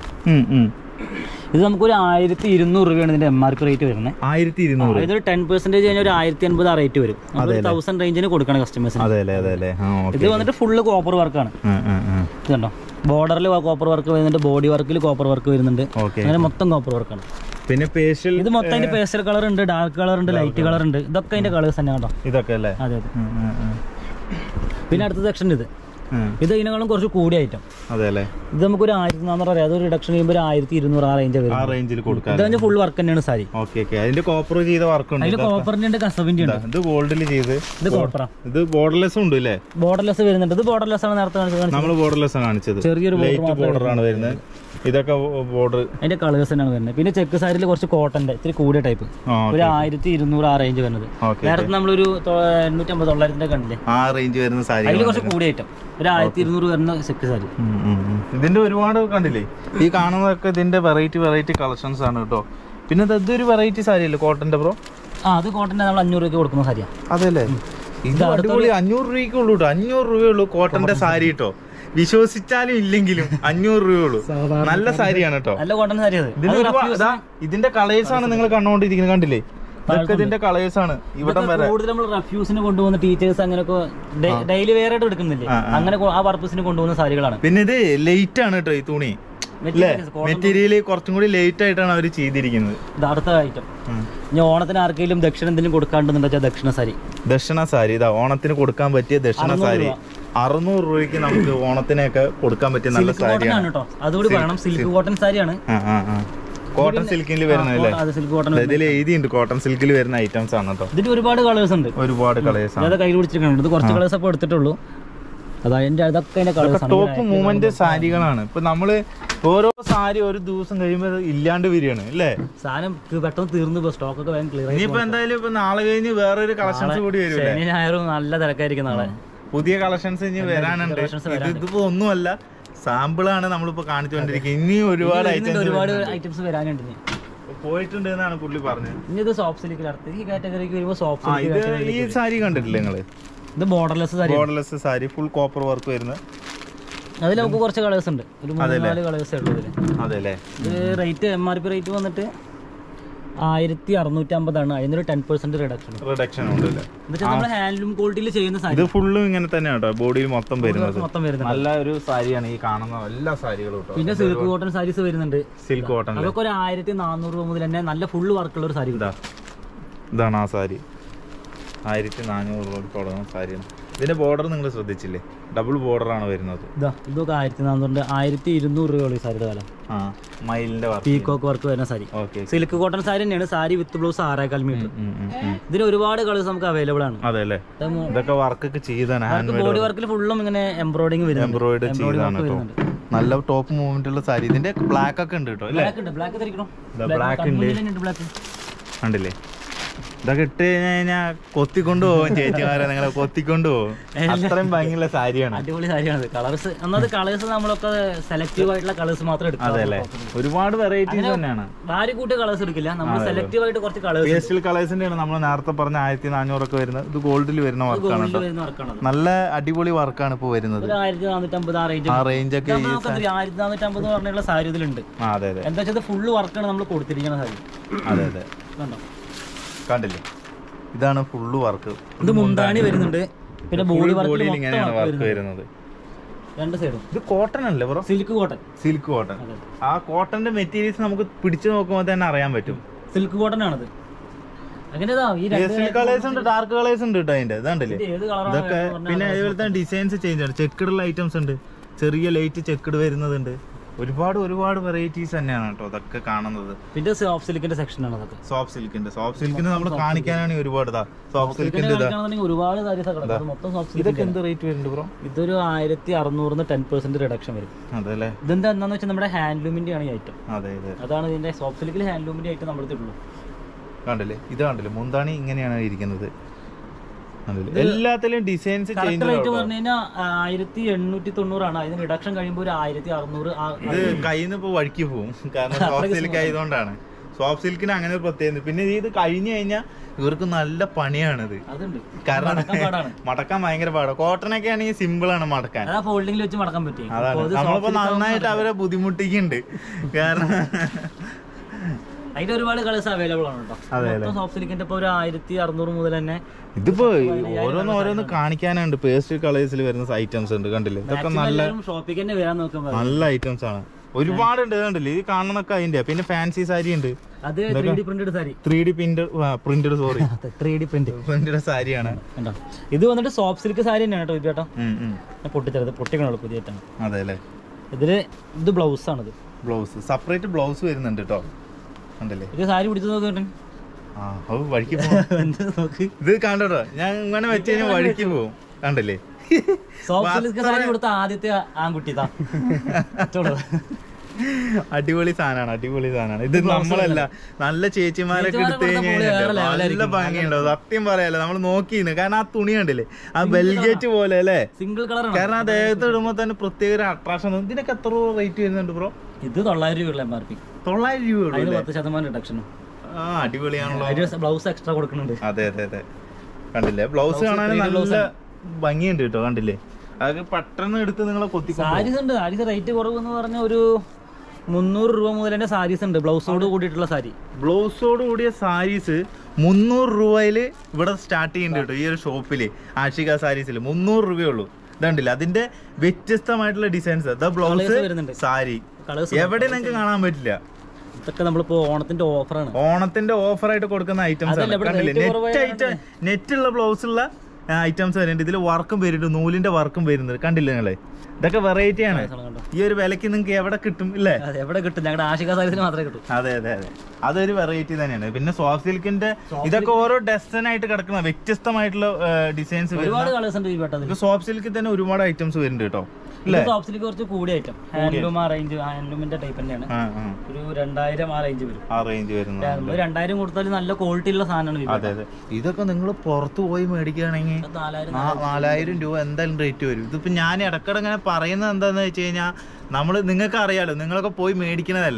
ഇത് നമുക്കൊരു ആയിരത്തി ഇരുന്നൂറ് രൂപയാണ് ഇതിന്റെ എം ആർ പി റേറ്റ് വരുന്നത് ആയിരത്തി ഇരുന്നൂറ് ഇതൊരു ടെൻ പെർസെന്റേജ് കഴിഞ്ഞാൽ ഒരു ആയിരത്തി അൻപത് ആ റേറ്റ് വരും തൗസൻഡ് റേഞ്ചിന് കൊടുക്കണം കസ്റ്റമേഴ്സിന് അതെ അല്ലേ അതെ അല്ലേ ആ ഇത് ഓക്കെ വന്നിട്ട് ഫുള്ള് കോപ്പർ വർക്കാണ് ഇത് കണ്ടോ ബോർഡറിൽ കോപ്പർ വർക്ക് വരുന്നുണ്ട് ബോഡി വർക്കിൽ കോപ്പർ വർക്ക് വരുന്നുണ്ട് ഓക്കെ അങ്ങനെ മൊത്തം കോപ്പർ വർക്കാണ് പിന്നെ പേഷ്യൽ ഇത് മൊത്തം അതിന്റെ പേസ്റ്റൽ കളർ ഉണ്ട് ഡാർക്ക് കളർ ഉണ്ട് ലൈറ്റ് കളർ ഉണ്ട് ഇതൊക്കെ അതിന്റെ കളേഴ്സ് തന്നെ കേട്ടോ ഇതൊക്കെ അല്ലേ അതെ അതെ ഉം, ഉം, ഉം. പിന്നെ അടുത്ത സെക്ഷൻ ഇത് ഉം. ഇത് ഇതിനേക്കാളും കുറച്ച് കൂടിയ ഐറ്റം അതെ അല്ലേ ഇത് നമുക്കൊരു ആയിരത്തി നാന്നൂറ് അറിയാം അതൊരു റിഡക്ഷൻ ചെയ്യുമ്പോൾ ഒരു ആയിരത്തി ഇരുന്നൂറ് ആ റേഞ്ച് ആ വരും റേഞ്ചിൽ കൊടുക്കാം ഇത് ഫുൾ വർക്ക് തന്നെയാണ് സാരി ഓക്കെ ഓക്കെ അതിന്റെ കോപ്പർ ചെയ്ത വർക്ക് ഉണ്ട് അതിൽ കോപ്പറിന്റെ ഉണ്ട് കസവിന്റെ ഉണ്ട് ഇത് ഗോൾഡിൽ ചെയ്ത് ഇത് കോപ്പറാ ഇത് ബോർഡർലെസ് ഉണ്ട് അല്ലേ ബോർഡർലെസ് വരുന്നുണ്ട് ഇത് ബോർഡർലെസ് ആണ് നേരത്തെ കാണിച്ചത് നമ്മൾ ബോർഡർലെസ് ആണ് കാണിച്ചത് ചെറിയൊരു border ലൈറ്റ് ബോർഡർ ആണ് വരുന്നത് ഇതൊക്കെ ബോർഡർ അതിന്റെ കളേഴ്സ് തന്നെയാണ് വരുന്നത് പിന്നെ ചെക്ക് സാരിയിൽ കുറച്ച് കോട്ടന്റെ ഇത്തിരി കൂടിയ ടൈപ്പ് ഒരു ആയിരത്തി ഇരുന്നൂറ് ആ റേഞ്ച് വരുന്നത് ഓക്കെ നേരത്തെ നമ്മളൊരു തൊ- എണ്ണൂറ്റമ്പത് തൊള്ളായിരത്തിന്റെ കണ്ടില്ലേ ആ റേഞ്ച് വരുന്ന സാരി അതിൽ കുറച്ച് കൂടിയ ഐറ്റം ഒരു ആയിരത്തി ഇരുന്നൂറ് വരുന്ന ചെക്ക് സാരി ഇതിന്റെ ഒരുപാട് കണ്ടില്ലേ ഈ കാണുന്നതൊക്കെ ഇതിന്റെ വെറൈറ്റി വെറൈറ്റി കളക്ഷൻസ് ആണ് കേട്ടോ പിന്നെ ഇത് ഇതൊരു വെറൈറ്റി സാരി അല്ലേ കോട്ടന്റെ ബ്രോ ആ അത് കോട്ടന്റെ നമ്മൾ അഞ്ഞൂറ് രൂപയ്ക്ക് കൊടുക്കുന്ന സാരിയാണ് അതെല്ലേ ഇത് അടിപൊളി അഞ്ഞൂറ് രൂപയ്ക്ക് ഉള്ളൂ കേട്ടോ അഞ്ഞൂറ് രൂപയുള്ളൂ കോട്ടന്റെ സാരി കേട്ടോ വിശ്വസിച്ചാലും ഇല്ലെങ്കിലും അഞ്ഞൂറ് രൂപയുള്ളൂ നല്ല സാരിയാണ് കേട്ടോ നല്ല കോട്ടൺ സാരി അത് ഇതിന് ഒരുപാട് ഇതാ, ഇതിന്റെ കളേഴ്സ് ആണ് നിങ്ങൾ കണ്ടുകൊണ്ടിരിക്കുന്നത് കണ്ടില്ലേ ഇതൊക്കെ ഇതിന്റെ കളേഴ്സ് ആണ് ഇവിടം വരെ കൂടുതൽ നമ്മൾ റെഫ്യൂസിന് കൊണ്ടുപോകുന്ന ടീച്ചേഴ്സ് അങ്ങനെയൊക്കെ ഡെയിലി വെയർ ആയിട്ട് എടുക്കുന്നില്ലേ അങ്ങനെ കൊ- ആ പർപ്പസിന് കൊണ്ടുപോകുന്ന സാരികളാണ് പിന്നെ ഇത് ലേറ്റ് ആണ് കേട്ടോ ഈ തുണി അല്ലേ Materials, cotton മെറ്റീരിയൽ കുറച്ചും കൂടി ലേറ്റ് ആയിട്ടാണ് അവർ ചെയ്തിരിക്കുന്നത് ഇത് അടുത്ത ഐറ്റം ഇനി ഓണത്തിന് ആർക്കെങ്കിലും ദക്ഷിണ എന്തെങ്കിലും കൊടുക്കാണ്ടെന്ന് വെച്ചാൽ ദക്ഷിണ സാരി ദക്ഷിണ സാരി ഇതാ ഓണത്തിന് കൊടുക്കാൻ പറ്റിയ ദക്ഷിണ സാരി അറുന്നൂറ് രൂപയ്ക്ക് നമുക്ക് ഓണത്തിനൊക്കെ കൊടുക്കാൻ പറ്റിയ നല്ല സിൽക്ക് കോട്ടൺ സാരിയാണ് ആണ് കേട്ടോ അതുകൂടി പറയണം സിൽക്ക് കോട്ടൺ സാരിയാണ് ആ ആ ആ കോട്ടൺ സിൽക്കിൽ വരുന്നതല്ലേ അത് സിൽക്ക് കോട്ടൺ ഇതിൽ എഴുതിയുണ്ട് കോട്ടൺ സിൽക്കിൽ വരുന്ന ഐറ്റംസ് ആണ് കേട്ടോ ഇതിന് ഒരുപാട് കളേഴ്സ് ഉണ്ട് ഒരുപാട് കളേഴ്സ് ആണ് അതായത് കയ്യിൽ പിടിച്ചിരിക്കുന്നുണ്ട് ഇത് കുറച്ച് കളേഴ്സ് അപ്പോൾ എടുത്തിട്ടുള്ളൂ അത് അതിന്റെ അതൊക്കെ അതിന്റെ കളേഴ്സ് ആണ് ടോപ്പ് മൂവ്മെന്റ് സാരികളാണ് ഇപ്പൊ നമ്മള് ഓരോ സാരി ഒരു ദിവസം കഴിയുമ്പോൾ അത് ഇല്ലാണ്ട് വരികയാണ് അല്ലേ സാധനം ത് പെട്ടെന്ന് തീർന്നു സ്റ്റോക്ക് ഒക്കെ വേഗം ക്ലിയർ ആയി ഇനിയിപ്പോ എന്തായാലും ഇപ്പൊ നാളെ കഴിഞ്ഞ് വേറൊരു കളക്ഷൻസ് കൂടി വരും ശനി ഞായറും നല്ല തിരക്കായിരിക്കും നാളെ പുതിയ കളക്ഷൻസ് ഇനി വരാനുണ്ട് collections ഇത് ഇതിപ്പോ ഒന്നുമല്ല സാമ്പിളാണ് നമ്മളിപ്പോ കാണിച്ചുകൊണ്ടിരിക്കുന്നത് ഇനിയും ഒരുപാട് ഇതിന്റെ ഐറ്റംസ് ഒരുപാട് ഐറ്റംസ് വരാനുണ്ട് ഇനി. പോയിട്ടുണ്ട് എന്നാണ് പുള്ളി പറഞ്ഞത് ഇനി ഇത് സോഫ്റ്റ് സിലിക്കിൽ അടുത്ത് ഈ കാറ്റഗറിക്ക് വരുമ്പോൾ ആ സോഫ്റ്റ് ഇത് സിലിക്ക് ഈ സാരി കണ്ടിട്ടില്ലേ നിങ്ങള് ഇത് borderless sari borderless sari full copper work വരുന്നത് അതിൽ നമുക്ക് കുറച്ച് കളേഴ്സ് ഉണ്ട് ഒരു മൂന്ന് നാല് കളേഴ്സേ ഉള്ളൂ ഇതിൽ അതെ അല്ലേ ഇത് rate M R P rate വന്നിട്ട് ആയിരത്തി അറുന്നൂറ്റി അമ്പതാണ് അതിനൊരു ടെൻ പെർസെന്റ് റിഡക്ഷൻ റിഡക്ഷൻ ഉണ്ട് അല്ലേ എന്നുവെച്ചാൽ നമ്മൾ ഹാൻഡ്ലൂം ക്വാളിറ്റിയിൽ ചെയ്യുന്ന സാരി ഇത് ഫുള്ളും ഇങ്ങനെ തന്നെയാണ് കേട്ടോ ബോഡിയിൽ മൊത്തം വരുന്നത് മൊത്തം വരുന്നത് നല്ല ഒരു സാരിയാണ് ഈ കാണുന്ന എല്ലാ സാരികളും കേട്ടോ പിന്നെ സിൽക്ക് കോട്ടൺ സാരീസ് വരുന്നുണ്ട് സിൽക്ക് കോട്ടൺ അതൊക്കെ ഒരു ആയിരത്തി നാനൂറ് രൂപ മുതൽ തന്നെ നല്ല ഫുള്ള് വർക്കുള്ള ഒരു സാരി ഇതാ ഇതാണ് ആ സാരി ആയിരത്തി നാനൂറ് രൂപ തുടങ്ങുന്ന സാരിയാണ് ഇതിന്റെ ബോർഡർ നിങ്ങൾ ശ്രദ്ധിച്ചില്ലേ ഡബിൾ ബോർഡർ ആണ് വരുന്നത് ഇതാ ഇതൊക്കെ ആയിരത്തി നാനൂറിന്റെ ആയിരത്തി ഇരുന്നൂറ് രൂപയുള്ള ഈ സാരിയുടെ വില ആ മയിലിന്റെ വർക്ക് പീകോക്ക് വർക്ക് വരുന്ന sari okay silk cotton sari തന്നെയാണ് സാരി വിത്ത് ബ്ലൗസ് ആറേക്കാൽ മീറ്റർ ഇതിന് ഒരുപാട് കളേഴ്സ് നമുക്ക് അവൈലബിൾ ആണ് അതെ അല്ലേ ഇതൊക്കെ വർക്കൊക്കെ ചെയ്താണ് ഹാൻഡ് ബോഡി വർക്കിൽ ഫുള്ളും ഇങ്ങനെ എംബ്രോയിഡിങ് വരുന്നുണ്ട് എംബ്രോയിഡ് ചെയ്താണ് കേട്ടോ വരുന്നുണ്ട്. നല്ല ടോപ്പ് മൂവ്മെന്റ് ഉള്ള സാരി ഇതിന്റെ ബ്ലാക്ക് ഒക്കെ ഉണ്ട് കേട്ടോ അല്ലേ ബ്ലാക്ക് ഉണ്ട് ബ്ലാക്ക് ധരിക്കണം ബ്ലാക്ക് ഉണ്ട് ബ്ലാക്ക് കണ്ടില്ലേ ഇതൊക്കെ ഇട്ട് കഴിഞ്ഞാൽ കൊത്തിക്കൊണ്ട് പോകും ചേച്ചിമാരെ നിങ്ങളെ കൊത്തിക്കൊണ്ട് പോകും അത്രയും ഭംഗിയുള്ള സാരിയാണ് അടിപൊളി സാരിയാണത് കളേഴ്സ് ഒന്നത് കളേഴ്സ് നമ്മളൊക്കെ സെലക്റ്റീവ് ആയിട്ടുള്ള കളേഴ്സ് മാത്രം എടുക്കാം അതെ അല്ലേ ഒരുപാട് വെറൈറ്റീസ് തന്നെയാണ് ഭാര്യ കൂട്ടി കളേഴ്സ് എടുക്കില്ല നമ്മൾ സെലക്റ്റീവ് ആയിട്ട് കുറച്ച് കളേഴ്സ് പേസ്റ്റൽ കളേഴ്സിന്റെ ആണ് നമ്മൾ നേരത്തെ പറഞ്ഞ ആയിരത്തി നാനൂറൊക്കെ വരുന്നത് ഇത് ഗോൾഡിൽ വരുന്ന വർക്കാണ് കേട്ടോ വരുന്ന വർക്കാണത് നല്ല അടിപൊളി വർക്കാണ് ഇപ്പോൾ വരുന്നത് ഒരു ആയിരത്തി നാനൂറ്റമ്പത് ആ റേഞ്ച് ആ റേഞ്ച് ഒക്കെ ഈ നമുക്ക് ആയിരത്തി നാനൂറ്റമ്പത് പറഞ്ഞുള്ള സാരി ഇതിലുണ്ട് ആ അതെ അതെ എന്താ വെച്ചാൽ ഫുള്ള് വർക്കാണ് നമ്മൾ കൊടുത്തിരിക്കുന്ന സാരി അതെ അതെ കണ്ടോ കണ്ടില്ലേ ഇതാണ് ഫുള്ള് വർക്ക് ഇത് മുന്താണി വരുന്നുണ്ട് പിന്നെ ബോഡി വർക്ക് ബോഡിയിൽ ഇങ്ങനെയാണ് വർക്ക് വരുന്നത് രണ്ട് സൈഡും ഇത് കോട്ടൺ അല്ലേ bro silk cotton silk cotton അതെ ആ കോട്ടന്റെ മെറ്റീരിയൽസ് നമുക്ക് പിടിച്ചു നോക്കുമ്പോൾ തന്നെ അറിയാൻ പറ്റും സിൽക്ക് കോട്ടൺ ആണത് അങ്ങനെ ഇതാ ഈ രണ്ട് പേസ്റ്റൽ കളേഴ്സ് ഉണ്ട് ഡാർക്ക് കളേഴ്സ് ഉണ്ട് കേട്ടോ അതിന്റെ ഇതാണ്ടല്ലേ ഇത് ഏത് കളറാണ് ഇതൊക്കെ പിന്നെ അതുപോലെ തന്നെ ഡിസൈൻസ് ചേഞ്ച് ആണ് ചെക്കിടുള്ള ഐറ്റംസ് ഉണ്ട് ചെറിയ ലൈറ്റ് ചെക്കിട് വരുന്നതുണ്ട് ഒരുപാട് ഒരുപാട് വെറൈറ്റീസ് തന്നെയാണ് കേട്ടോ ഇതൊക്കെ കാണുന്നത് പിന്നെ സോഫ്റ്റ് സിൽക്കിന്റെ സെക്ഷൻ ആണ് അതൊക്കെ സോഫ്റ്റ് സിൽക്കിന്റെ സോഫ്റ്റ് സിൽക്കിന് നമ്മൾ കാണിക്കാനാണ് ഒരുപാട് ഇതാ സോഫ്റ്റ് സിൽക്കിന്റെ ഇതാ കാണിക്കുകയാണെന്നുണ്ടെങ്കിൽ ഒരുപാട് സാരീസ് കിടക്കും മൊത്തം സോഫ്റ്റ് സിൽക്ക് ഇതൊക്കെ എന്ത് റേറ്റ് വരുന്നുണ്ട് ബ്രോ ഇതൊരു ആയിരത്തി അറുന്നൂറിന് ടെൻ പെർസെന്റ് റിഡക്ഷൻ വരും അതെ അല്ലേ ഇതെന്താ എന്താന്ന് വെച്ചാൽ നമ്മുടെ ഹാൻഡ്ലൂമിന്റെ ആണ് ഈ ഐറ്റം അതെ അതെ അതാണ് ഇതിന്റെ സോഫ്റ്റ് സിൽക്കിൽ ഹാൻഡ്ലൂമിന്റെ ഐറ്റം നമ്മൾ എടുത്തിട്ടുള്ളൂ കണ്ടില്ലേ ഇത് കണ്ടില്ലേ മുന്താണി ഇങ്ങനെയാണ് ഇരിക്കുന്നത് കണ്ടില്ലേ എല്ലാത്തിലും ഡിസൈൻസ് കറക്റ്റ് ചേഞ്ച് റേറ്റ് പറഞ്ഞു കഴിഞ്ഞാൽ ആയിരത്തി എണ്ണൂറ്റി തൊണ്ണൂറാണ് അതിന് റിഡക്ഷൻ കഴിയുമ്പോൾ ഒരു ആയിരത്തി അറുന്നൂറ് ഇത് കയ്യിൽ നിന്ന് ഇപ്പൊ വഴിക്ക് പോകും കാരണം സോഫ്റ്റ് സിൽക്ക് ആയതുകൊണ്ടാണ് സോഫ്റ്റ് സിൽക്കിന് അങ്ങനെ ഒരു പ്രത്യേകത പിന്നെ ഇത് കഴിഞ്ഞു കഴിഞ്ഞാൽ ഇവർക്ക് നല്ല പണിയാണിത് അതുണ്ട് കാരണം മടക്കാൻ പാടാണ് മടക്കാൻ ഭയങ്കര പാടാണ് കോട്ടൺ ഒക്കെ ആണെങ്കിൽ സിമ്പിൾ ആണ് മടക്കാൻ അതാ ഫോൾഡിംഗിൽ വെച്ച് മടക്കാൻ പറ്റി അതാണ് നമ്മളിപ്പോ നന്നായിട്ട് അവരെ ബുദ്ധിമുട്ടിക്കുന്നുണ്ട് കാരണം അതിന്റെ ഒരുപാട് കളേഴ്സ് അവൈലബിൾ ആണ് കേട്ടോ മൊത്തം സോഫ്റ്റ് സിലിക്കിന്റെ ഇപ്പൊ ഒരു ആയിരത്തി അറുന്നൂറ് മുതൽ തന്നെ ഇതിപ്പോ ഓരോന്ന് ഓരോന്ന് കാണിക്കാനുണ്ട് പേസ്റ്റ് കളേഴ്സിൽ വരുന്ന ഐറ്റംസ് ഉണ്ട് കണ്ടില്ലേ ഇതൊക്കെ നല്ല ഷോപ്പിക്ക് തന്നെ വരാൻ നോക്കുമ്പോൾ നല്ല ഐറ്റംസ് ആണ് ഒരുപാടുണ്ട് കണ്ടില്ലേ ഇത് കാണുന്നൊക്കെ അതിന്റെ പിന്നെ ഫാൻസി സാരി ഉണ്ട് അത് three D printed sari three D print printed sorry three D print printed സാരിയാണ് കണ്ടോ ഇത് വന്നിട്ട് സോഫ്റ്റ് സിൽക്ക് സാരി തന്നെയാണ് കേട്ടോ ഇത് ചേട്ടാ ഉം, ഉം. ഞാൻ പൊട്ടിച്ചത് പൊട്ടിക്കണുള്ളൂ പുതിയതായിട്ടാണ് അതെ അല്ലേ ഇതില് ഇത് ബ്ലൗസ് ആണിത് ബ്ലൗസ് സെപ്പറേറ്റ് ബ്ലൗസ് വരുന്നുണ്ട് കേട്ടോ കണ്ടല്ലേ ഇത് സാരി പിടിച്ചു നോക്കി ആ അത് വഴിക്ക് പോകും എന്ത് നോക്ക് ഇത് കണ്ടോ ഞാൻ ഇങ്ങനെ വെച്ച് കഴിഞ്ഞാൽ വഴിക്ക് പോകും കണ്ടല്ലേ സോഫ്റ്റ് സിൽക്ക് സാരി കൊടുത്ത ആദ്യത്തെ ആൺകുട്ടി ഇതാ ഇഷ്ടമുള്ളത്. അടിപൊളി സാധനമാണ് അടിപൊളി സാധനമാണ് ഇത് നമ്മളല്ല നല്ല ചേച്ചിമാരൊക്കെ എടുത്തു ചേച്ചിമാരെ കഴിഞ്ഞാൽ കൊടുത്ത പോലെ നല്ല ഭംഗിയുണ്ടോ സത്യം പറയാലോ നമ്മൾ നോക്കിയിരുന്നു കാരണം ആ തുണി കണ്ടില്ലേ ആ ബെൽഗേറ്റ് പോലെ അല്ലേ സിംഗിൾ കളർ ആണ് കാരണം ആ ദേഹത്ത് ഇടുമ്പോ തന്നെ പ്രത്യേക ഒരു അട്രാക്ഷൻ ഇതിനൊക്കെ എത്ര രൂപ റേറ്റ് വരുന്നുണ്ട് ബ്രോ ഇത് തൊള്ളായിരം രൂപയുള്ള എം ആർ പി തൊള്ളായിരം രൂപ ഉള്ളൂ അതിന് പത്ത് ശതമാനം റിഡക്ഷനും ആ അടിപൊളിയാണല്ലോ അതിന് ബ്ലൗസ് എക്സ്ട്രാ കൊടുക്കുന്നുണ്ട് അതെ അതെ അതെ കണ്ടില്ലേ ബ്ലൗസ് കാണാൻ നല്ല ഭംഗിയുണ്ട് കേട്ടോ കണ്ടില്ലേ അതൊക്കെ പെട്ടെന്ന് എടുത്ത് നിങ്ങളെ കൊത്തി സാരീസ് ഉണ്ട് സാരീസ് റേറ്റ് കുറവ് എന്ന് പറഞ്ഞ ഒരു മുന്നൂറ് രൂപ മുതൽ തന്നെ സാരീസ് ഉണ്ട് ബ്ലൗസോട് കൂടിയിട്ടുള്ള സാരി ബ്ലൗസോട് കൂടിയ സാരീസ് മുന്നൂറ് രൂപയില് ഇവിടെ സ്റ്റാർട്ട് ചെയ്യുന്നുണ്ട് കേട്ടോ ഈ ഒരു ഷോപ്പില് ആഷിക സാരീസിൽ മുന്നൂറ് രൂപയുള്ളൂ ഇതുണ്ടല്ലേ അതിന്റെ വ്യത്യസ്തമായിട്ടുള്ള ഡിസൈൻസ് ദ ബ്ലൗസ് Colours വരുന്നുണ്ട്. സാരി കളേഴ്സ് എവിടെ നിങ്ങൾക്ക് കാണാൻ പറ്റില്ല ഇതൊക്കെ നമ്മളിപ്പോ ഓണത്തിന്റെ ഓഫറാണ് ഓണത്തിന്റെ ഓഫർ ആയിട്ട് കൊടുക്കുന്ന ഐറ്റംസ് അതല്ല, ആണ് ഇവിടെ കണ്ടില്ലേ rate നെറ്റ് ഐറ്റം നെറ്റുള്ള ബ്ലൗസ് ഉള്ള ഐറ്റംസ് വരുന്നുണ്ട് ഇതിൽ വർക്കും വരുന്നുണ്ട് നൂലിന്റെ വർക്കും വരുന്നുണ്ട് കണ്ടില്ലേ നിങ്ങളെ ഇതൊക്കെ വെറൈറ്റി ആണ് കണ്ടോ ഈ ഒരു വിലക്ക് നിങ്ങൾക്ക് എവിടെ കിട്ടും ഇല്ലേ അതെ എവിടെ കിട്ടും ഞങ്ങളുടെ ആഷിക സാരീസിന് മാത്രമേ കിട്ടൂ അതെ അതെ അതെ അതൊരു വെറൈറ്റി തന്നെയാണ് പിന്നെ സോഫ്റ്റ് സിൽക്കിന്റെ ഇതൊക്കെ ഓരോ ഡെസ്റ്റൻ ആയിട്ട് കിടക്കുന്ന വ്യത്യസ്തമായിട്ടുള്ള ഡിസൈൻസ് വരും ഒരുപാട് കളേഴ്സ് ഉണ്ട് ഈ പെട്ടതിൽ ഇത് സോഫ്റ്റ് സിൽക്കിൽ തന്നെ ഒരുപാട് ഐറ്റംസ് വരുന്നുണ്ട് കേട്ടോ അല്ലേ സോഫ്റ്റിലേക്ക് കുറച്ച് കൂടിയ ഐറ്റം ഹാൻഡ്ലൂം ആ റേഞ്ച് ഹാൻഡ്ലൂമിന്റെ ടൈപ്പ് തന്നെയാണ് ആ ആ ഒരു രണ്ടായിരം ആ റേഞ്ച് വരും ആ റേഞ്ച് വരുന്നത് നമ്മൾ രണ്ടായിരം കൊടുത്താൽ നല്ല ക്വാളിറ്റി ഉള്ള സാധനമാണ് ഇത്. അതെ അതെ ഇതൊക്കെ നിങ്ങൾ പുറത്ത് പോയി മേടിക്കുകയാണെങ്കിൽ അത് നാലായിരം നാ- നാലായിരം രൂപ എന്തായാലും റേറ്റ് വരും ഇതിപ്പോ ഞാൻ ഇടയ്ക്കിടെ ഇങ്ങനെ പറയുന്നത് എന്താന്ന് വെച്ച് കഴിഞ്ഞാൽ നമ്മൾ നിങ്ങൾക്ക് അറിയാലോ നിങ്ങളൊക്കെ പോയി മേടിക്കണതല്ലേ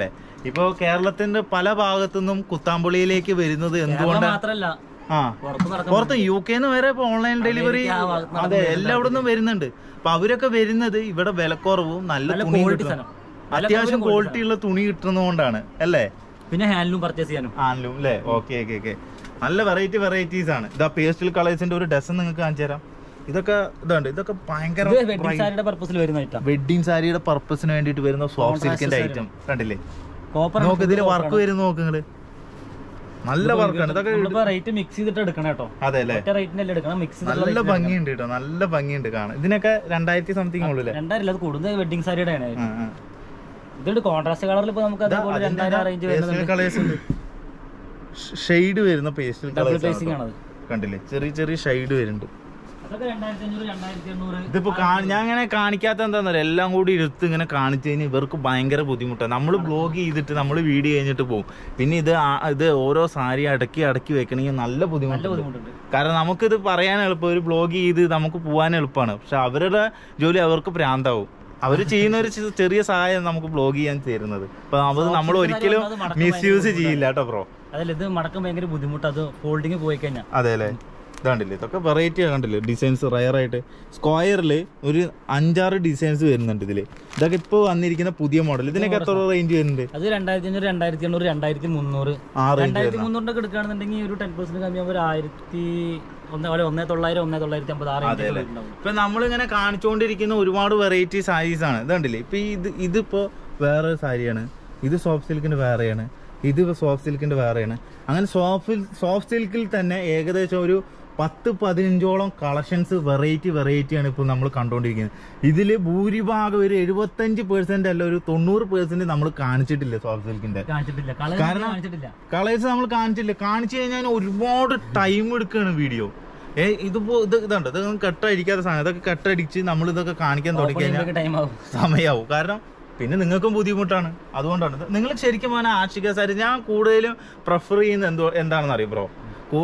ഇപ്പൊ കേരളത്തിന്റെ പല ഭാഗത്തുനിന്നും കുത്താമ്പുള്ളിയിലേക്ക് വരുന്നത് കേരളം എന്തുകൊണ്ടാണ് മാത്രല്ല ആ പുറത്ത് നടക്കുന്ന പുറത്ത് യു കെന്ന് വരെ ഇപ്പൊ ഓൺലൈൻ ഡെലിവറി ആ ഭാഗത്ത് അതെ എല്ലായിടത്തും വരുന്നുണ്ട് അപ്പൊ അവരൊക്കെ വരുന്നത് ഇവിടെ വിലക്കുറവും നല്ല നല്ല തുണി ക്വാളിറ്റി കിട്ടും സാധനം അത്യാവശ്യം ക്വാളിറ്റി ഉള്ള തുണി കിട്ടുന്നതുകൊണ്ടാണ് അല്ലേ പിന്നെ ഹാൻഡിലും പർച്ചേസ് ചെയ്യാനും ആണല്ലോ അല്ലേ ഓക്കെ ഓക്കെ ഓക്കെ നല്ല വെറൈറ്റി വെറൈറ്റീസ് ആണ് ഇതാ പേസ്റ്റൽ കളേഴ്സിന്റെ ഒരു ഡസൻ നിങ്ങൾക്ക് കാണിച്ചു തരാം ഇതൊക്കെ ഇതുണ്ട് ഇതൊക്കെ ഭയങ്കര ഇത് വെഡിങ് സാരിയുടെ പർപ്പസിൽ വരുന്ന ഐറ്റം വെഡിങ് സാരിയുടെ പർപ്പസിന് വേണ്ടിയിട്ട് വരുന്ന സോഫ്റ്റ് സിൽക്കിന്റെ ഐറ്റം കണ്ടില്ലേ കോപ്പർ നോക്ക് ഇതിൽ വർക്ക് വരും നോക്ക് നിങ്ങള് നല്ല വർക്കാണ് ഇതൊക്കെ നമ്മളിപ്പോ റേറ്റ് മിക്സ് ചെയ്തിട്ട് എടുക്കണം കേട്ടോ അതെ അല്ലേ ഒറ്റ റേറ്റിനല്ലേ എടുക്കണം മിക്സ് നല്ല ഭംഗിയുണ്ട് കേട്ടോ നല്ല ഭംഗിയുണ്ട് കാണാൻ ഇതിനൊക്കെ രണ്ടായിരത്തി സംതിങ് ഉള്ളു അല്ലേ രണ്ടായിരം അത് കൂടുതൽ വെഡിങ് സാരിയുടെ ആണ് ആ, ആ. ഇതുണ്ട് കോൺട്രാസ്റ്റ് കളറിൽ ഇപ്പൊ നമുക്ക് അതേപോലെ രണ്ടായിരം റേഞ്ച് വരുന്നത് കളേഴ്സ് ഉണ്ട് ഷെയ്ഡ് വരുന്ന പേസ്റ്റൽ ഡബിൾ കളേഴ്സ് ഫേസിംഗ് ആണത് കണ്ടില്ലേ ചെറിയ ചെറിയ ഷെയ്ഡ് വരുന്നുണ്ട് അതൊക്കെ രണ്ടായിരത്തി അഞ്ഞൂറ് രണ്ടായിരത്തി എണ്ണൂറ് ഇതിപ്പോ കാ- ഞാൻ ഇങ്ങനെ കാണിക്കാത്ത എന്താന്ന് പറയാ എല്ലാം കൂടി എടുത്ത് ഇങ്ങനെ കാണിച്ചു കഴിഞ്ഞാൽ ഇവർക്ക് ഭയങ്കര ബുദ്ധിമുട്ടാണ് നമ്മൾ ബ്ലോഗ് ചെയ്തിട്ട് നമ്മൾ വീഡിയോ കഴിഞ്ഞിട്ട് പോകും പിന്നെ ഇത് ആ- ഇത് ഓരോ സാരി അടക്കി അടക്കി വെക്കണമെങ്കിൽ നല്ല നല്ല ബുദ്ധിമുട്ടുണ്ട് ബുദ്ധിമുട്ടുണ്ട് കാരണം നമുക്കിത് പറയാൻ എളുപ്പം ഒരു ബ്ലോഗ് ചെയ്ത് നമുക്ക് പോകാൻ എളുപ്പമാണ് പക്ഷെ അവരുടെ ജോലി അവർക്ക് ഭ്രാന്താവും അവർ ചെയ്യുന്ന ഒരു ചെ- ചെറിയ സഹായം നമുക്ക് ബ്ലോഗ് ചെയ്യാൻ തരുന്നത് അപ്പൊ അത് നമ്മൾ ഒരിക്കലും അത് മടക്കാൻ മിസ്യൂസ് ചെയ്യില്ല കേട്ടോ ബ്രോ അതല്ല ഇത് മടക്കം ഭയങ്കര ബുദ്ധിമുട്ട് അത് ഫോൾഡിങ് പോയി കഴിഞ്ഞാൽ അതെ അല്ലേ ഇതാണ്ടില്ലേ ഇതൊക്കെ വെറൈറ്റി കണ്ടില്ലേ ഡിസൈൻസ് റയർ ആയിട്ട് സ്ക്വയറിൽ ഒരു അഞ്ചാറ് ഡിസൈൻസ് വരുന്നുണ്ട് ഇതില് ഇതൊക്കെ ഇപ്പോൾ വന്നിരിക്കുന്ന പുതിയ മോഡൽ ഇതിനൊക്കെ എത്ര റേഞ്ച് വരുന്നുണ്ട് അത് രണ്ടായിരത്തി അഞ്ഞൂറ് രണ്ടായിരത്തി എണ്ണൂറ് രണ്ടായിരത്തി മുന്നൂറ് ആ റേഞ്ച് രണ്ടായിരത്തി മുന്നൂറിന്റെ എടുക്കുകയാണെന്നുണ്ടെങ്കിൽ ഒരു ടെൻ പെർസെന്റ് കമ്മിയാകുമ്പോൾ ഒരു ആയിരത്തി ഒന്ന് പോലെ ഒന്നേ തൊള്ളായിരം ഒന്നേ തൊള്ളായിരത്തി അമ്പത് ആ റേഞ്ച് ഉണ്ടാവും ഇപ്പൊ നമ്മളിങ്ങനെ കാണിച്ചുകൊണ്ടിരിക്കുന്ന ഒരുപാട് വെറൈറ്റി സാരീസ് ആണ് ഇതുണ്ടല്ലേ ഇപ്പൊ ഇത് ഇതിപ്പോ വേറെ സാരിയാണ് ഇത് സോഫ്റ്റ് സിൽക്കിന്റെ വേറെയാണ് ഇത് സോഫ്റ്റ് സിൽക്കിന്റെ വേറെയാണ് അങ്ങനെ സോഫ്റ്റ് സോഫ്റ്റ് സിൽക്കിൽ തന്നെ ഏകദേശം ഒരു പത്ത് പതിനഞ്ചോളം കളക്ഷൻസ് വെറൈറ്റി വെറൈറ്റി ആണ് ഇപ്പോൾ നമ്മൾ കണ്ടുകൊണ്ടിരിക്കുന്നത് ഇതിൽ ഭൂരിഭാഗം ഒരു എഴുപത്തഞ്ച് പെർസെന്റ് അല്ല ഒരു തൊണ്ണൂറ് പെർസെന്റ് നമ്മൾ കാണിച്ചിട്ടില്ല സോഫ്റ്റ് സിൽക്കിന്റെ കാണിച്ചിട്ടില്ല കളർ കാരണം- കാണിച്ചിട്ടില്ല കളേഴ്സ് നമ്മൾ കാണിച്ചില്ല കാണിച്ചു കഴിഞ്ഞാൽ ഒരുപാട് ടൈം എടുക്കുകയാണ് വീഡിയോ ഏ ഇതിപ്പോ ഇത് ഇതുണ്ട് ഇത് കെട്ടടിക്കാത്ത സാധനം ഇതൊക്കെ കെട്ടടിച്ച് നമ്മൾ ഇതൊക്കെ കാണിക്കാൻ തുടങ്ങി കഴിഞ്ഞാൽ ടൈം ആവും സമയാവും കാരണം പിന്നെ നിങ്ങൾക്കും ബുദ്ധിമുട്ടാണ് അതുകൊണ്ടാണ് നിങ്ങൾ ശരിക്കും പറഞ്ഞാൽ ആഷിക സാരി ഞാൻ കൂടുതലും പ്രിഫർ ചെയ്യുന്നത് എന്തോ എന്താണെന്ന് അറിയാം ബ്രോ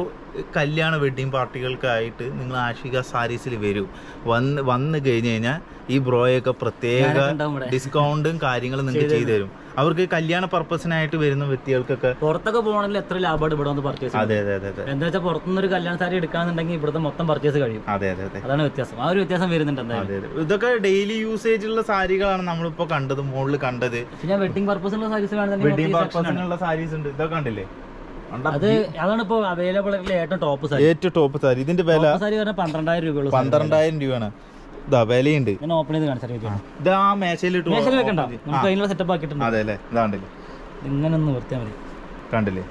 കല്യാണ വെഡിങ് പാർട്ടികൾക്കായിട്ട് നിങ്ങൾ ആഷിക സാരീസിൽ വരൂ വന്ന് വന്ന് കഴിഞ്ഞ് കഴിഞ്ഞാൽ ഈ ബ്രോയൊക്കെ പ്രത്യേക ഞാനൊക്കെ ഉണ്ടാവും ഇവിടെ. ഡിസ്കൗണ്ടും കാര്യങ്ങളും നിങ്ങൾക്ക് ചെയ്തു തരും അവർക്ക് കല്യാണ പർപ്പസിനായിട്ട് വരുന്ന വ്യക്തികൾക്കൊക്കെ പുറത്തൊക്കെ പോകണമെങ്കിൽ എത്ര ലാഭമാണ് ഇവിടെ വന്ന് പർച്ചേസ് അതെ അതെ അതെ അതെ എന്താ വെച്ചാൽ പുറത്തുനിന്ന് ഒരു കല്യാണ സാരി എടുക്കാന്നുണ്ടെങ്കിൽ ഇവിടുത്തെ മൊത്തം പർച്ചേസ് കഴിയും അതെ അതെ അതെ അതാണ് വ്യത്യാസം ആ ഒരു വ്യത്യാസം വരുന്നുണ്ട് എന്തായാലും അതെ അതെ ഇതൊക്കെ ഡെയിലി യൂസേജ് ഉള്ള സാരികളാണ് നമ്മളിപ്പോ കണ്ടത് മുകളിൽ കണ്ടത് പിന്നെ വെഡിങ് പർപ്പസിനുള്ള സാരീസ് വെഡിങ് വേണമെന്നുണ്ടെങ്കിൽ പർപ്പസിനുള്ള സാരീസ് ഉണ്ട് ഇതൊക്കെ കണ്ടില്ലേ കണ്ടാ അത് അതാണ് ഇപ്പോൾ അവൈലബിൾ ആയിട്ടുള്ള ഏറ്റവും ടോപ്പ് സാരി ഏറ്റവും ടോപ്പ് സാരി ഇതിന്റെ വില ടോപ്പ് സാരി പറഞ്ഞാൽ പന്ത്രണ്ടായിരം രൂപയുള്ളൂ പന്ത്രണ്ടായിരം രൂപയാണ് ഇതാ വിലയുണ്ട് ഞാൻ ഓപ്പൺ ചെയ്ത് കാണിച്ചാൽ ഇത് ആ മേശയിൽ ഇട്ട് മേശയിൽ കൊടുക്കാം. വെക്കണ്ട നമുക്ക് അതിനുള്ള സെറ്റപ്പ് ആക്കിയിട്ടുണ്ട് അതെ അല്ലേ ഇതാണ്ടില്ലേ ഇങ്ങനെ ഒന്ന് നിർത്തിയാൽ മതി കണ്ടില്ലേ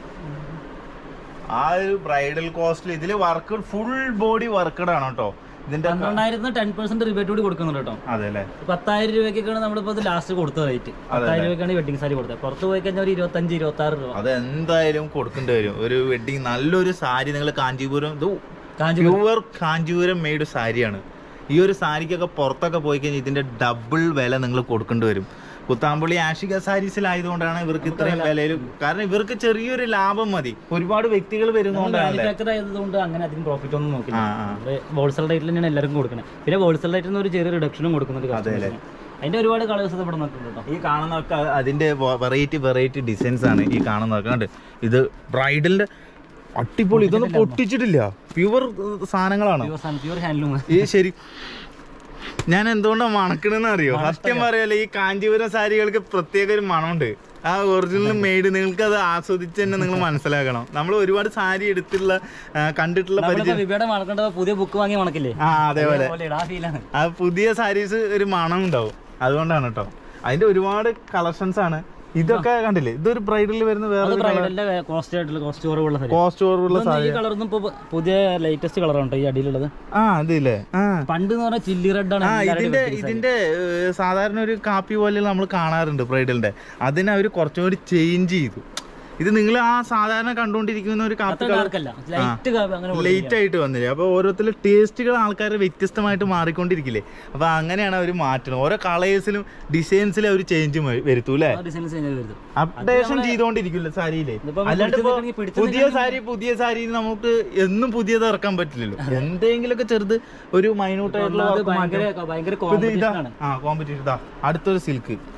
ആ ഒരു ബ്രൈഡൽ കോസ്റ്റിൽ ഇതില് വർക്ക് ഫുൾ ബോഡി വർക്കഡ് ആണ് കേട്ടോ ഇതിന്റെ പന്ത്രണ്ടായിരത്തിന് ടെൻ പെർസെന്റ് റിബേറ്റ് കൂടി കൊടുക്കുന്നുണ്ട് കേട്ടോ അതെ അല്ലേ പത്തായിരം രൂപയ്ക്കൊക്കെയാണ് നമ്മളിപ്പോൾ ഇത് ലാസ്റ്റ് കൊടുത്ത റേറ്റ് പത്തായിരം രൂപയ്ക്കാണ് വെഡിങ് സാരി കൊടുത്തത് പുറത്ത് പോയി കഴിഞ്ഞാൽ ഒരു ഇരുപത്തഞ്ച് ഇരുപത്തി ആറ് രൂപ അത് എന്തായാലും കൊടുക്കേണ്ടി വരും ഒരു വെഡിങ് നല്ലൊരു സാരി നിങ്ങൾ കാഞ്ചീപുരം ഇത് കാഞ്ചി പ്യുവർ കാഞ്ചീപുരം മെയ്ഡ് സാരിയാണ് ഈ ഒരു സാരിക്കൊക്കെ പുറത്തൊക്കെ പോയി കഴിഞ്ഞാൽ ഇതിന്റെ ഡബിൾ വില നിങ്ങൾ കൊടുക്കേണ്ടി വരും കുത്താമ്പള്ളി ആഷിക സാരീസിലായതുകൊണ്ടാണ് ഇവർക്ക് ഇത്രയും വിലയിൽ കാരണം ഇവർക്ക് ചെറിയൊരു ലാഭം മതി ഒരുപാട് വ്യക്തികൾ വരുന്നതുകൊണ്ടാണല്ലേ മാനുഫാക്ചർ ആയതുകൊണ്ട് അങ്ങനെ അധികം പ്രോഫിറ്റ് ഒന്നും നോക്കില്ല ആ ആ ഹോൾസെയിൽ റേറ്റിൽ തന്നെയാണ് എല്ലാവർക്കും കൊടുക്കുന്നത് പിന്നെ ഹോൾസെയിൽ റേറ്റിൽ നിന്ന് ഒരു ചെറിയ റിഡക്ഷനും കൊടുക്കുന്നുണ്ട് customers ന്. അതിന്റെ ഒരുപാട് കളേഴ്സ് ഇവിടെ നിൽക്കുന്നുണ്ട് കേട്ടോ ഈ കാണുന്നതൊക്കെ അതിന്റെ വെറൈറ്റി വെറൈറ്റി ഡിസൈൻസ് ആണ് ഈ കാണുന്നതൊക്കെ കണ്ട് ഇത് ബ്രൈഡലിന്റെ അടിപൊളി ഇതൊന്നും പൊട്ടിച്ചിട്ടില്ല പ്യുവർ സാധനങ്ങളാണ് പ്യൂർ പ്യൂർ ഹാൻഡ്ലൂം ഈ ശരി ഞാൻ എന്തുകൊണ്ടാണ് മണക്കണെന്ന് അറിയോ സത്യം പറയല്ലേ ഈ കാഞ്ചീപുരം സാരികൾക്ക് പ്രത്യേക ഒരു മണമുണ്ട് ആ ഒറിജിനൽ മെയ്ഡ് നിങ്ങൾക്ക് അത് ആസ്വദിച്ച് തന്നെ നിങ്ങൾ മനസ്സിലാക്കണം നമ്മൾ ഒരുപാട് സാരി എടുത്തിട്ടുള്ള ആ, കണ്ടിട്ടുള്ള പരിചയം നമ്മളിപ്പോ വിവയുടെ മണക്കേണ്ടത് പുതിയ ബുക്ക് വാങ്ങി മണക്കില്ലേ ആ അതേപോലെ അതേപോലെ ആ ഫീലാണ് ആ പുതിയ സാരീസ് ഒരു മണം ഉണ്ടാവും അതുകൊണ്ടാണ് കേട്ടോ അതിന്റെ ഒരുപാട് കളക്ഷൻസ് ആണ് ഇതൊക്കെ കണ്ടില്ലേ ഇതൊരു ബ്രൈഡലിൽ വരുന്ന അത് വേറെ ബ്രൈഡലിന്റെ കോസ്റ്റ് ആയിട്ടുള്ള കോസ്റ്റ് കുറവുള്ള സാരി കോസ്റ്റ് ഓവറുള്ള ഇതൊന്നും ഈ കളറൊന്നും ഇപ്പൊ പുതിയ ലേറ്റസ്റ്റ് കളറാണ് ഈ അടിയിലുള്ളത് ആ അതില്ലേ ആ പണ്ട് എന്ന് പറഞ്ഞാൽ ചില്ലി റെഡ് ആണ് ആ എല്ലാവരുടെയും ഇതിന്റെ വെട്ടിയ സാരി. ഇതിന്റെ ഏഹ്, സാധാരണ ഒരു കാപ്പി പോലെ നമ്മൾ കാണാറുണ്ട് ബ്രൈഡലിന്റെ അതിനെ അവർ കുറച്ചും കൂടി ചേഞ്ച് ചെയ്തു ഇത് നിങ്ങൾ ആ സാധാരണ കണ്ടുകൊണ്ടിരിക്കുന്ന ഒരു കാപ്പി അത്ര കളർ dark അല്ല ലൈറ്റ് അങ്ങനെ ലേറ്റ് ആയിട്ട് വന്നില്ലേ അപ്പൊ ഓരോരുത്തരുടെ ടേസ്റ്റുകൾ ആൾക്കാർ വ്യത്യസ്തമായിട്ട് മാറിക്കൊണ്ടിരിക്കില്ലേ അപ്പൊ അങ്ങനെയാണ് അവർ മാറ്റുന്നത് ഓരോ കളേഴ്സിലും ഡിസൈൻസിലും അവർ ചേഞ്ച് വരുത്തൂ അല്ലേ ഡിസൈൻസ് ചേഞ്ച് വരുന്നത് അപ്ഡേഷൻ ചെയ്തോണ്ടിരിക്കില്ല സാരിയിലെ ഇതിപ്പോ നമ്മൾ അല്ലാണ്ട് ഇപ്പൊ പിടിച്ചിട്ടുണ്ടെങ്കിൽ പിടിച്ചു പുതിയ സാരി പുതിയ സാരി നമുക്ക് എന്നും പുതിയത് ഇറക്കാൻ പറ്റില്ലല്ലോ എന്തെങ്കിലുമൊക്കെ ചെറുത് ഒരു മൈന്യൂട്ട് ആയിട്ടുള്ള അത് work മാറ്റം. ഭയങ്കര ഭയങ്കര ഇപ്പൊ ഇത് ഇതാ കോമ്പറ്റീഷൻ ആണ് ആ കോമ്പറ്റീഷൻ ഇതാ അടുത്തൊരു സിൽക്ക്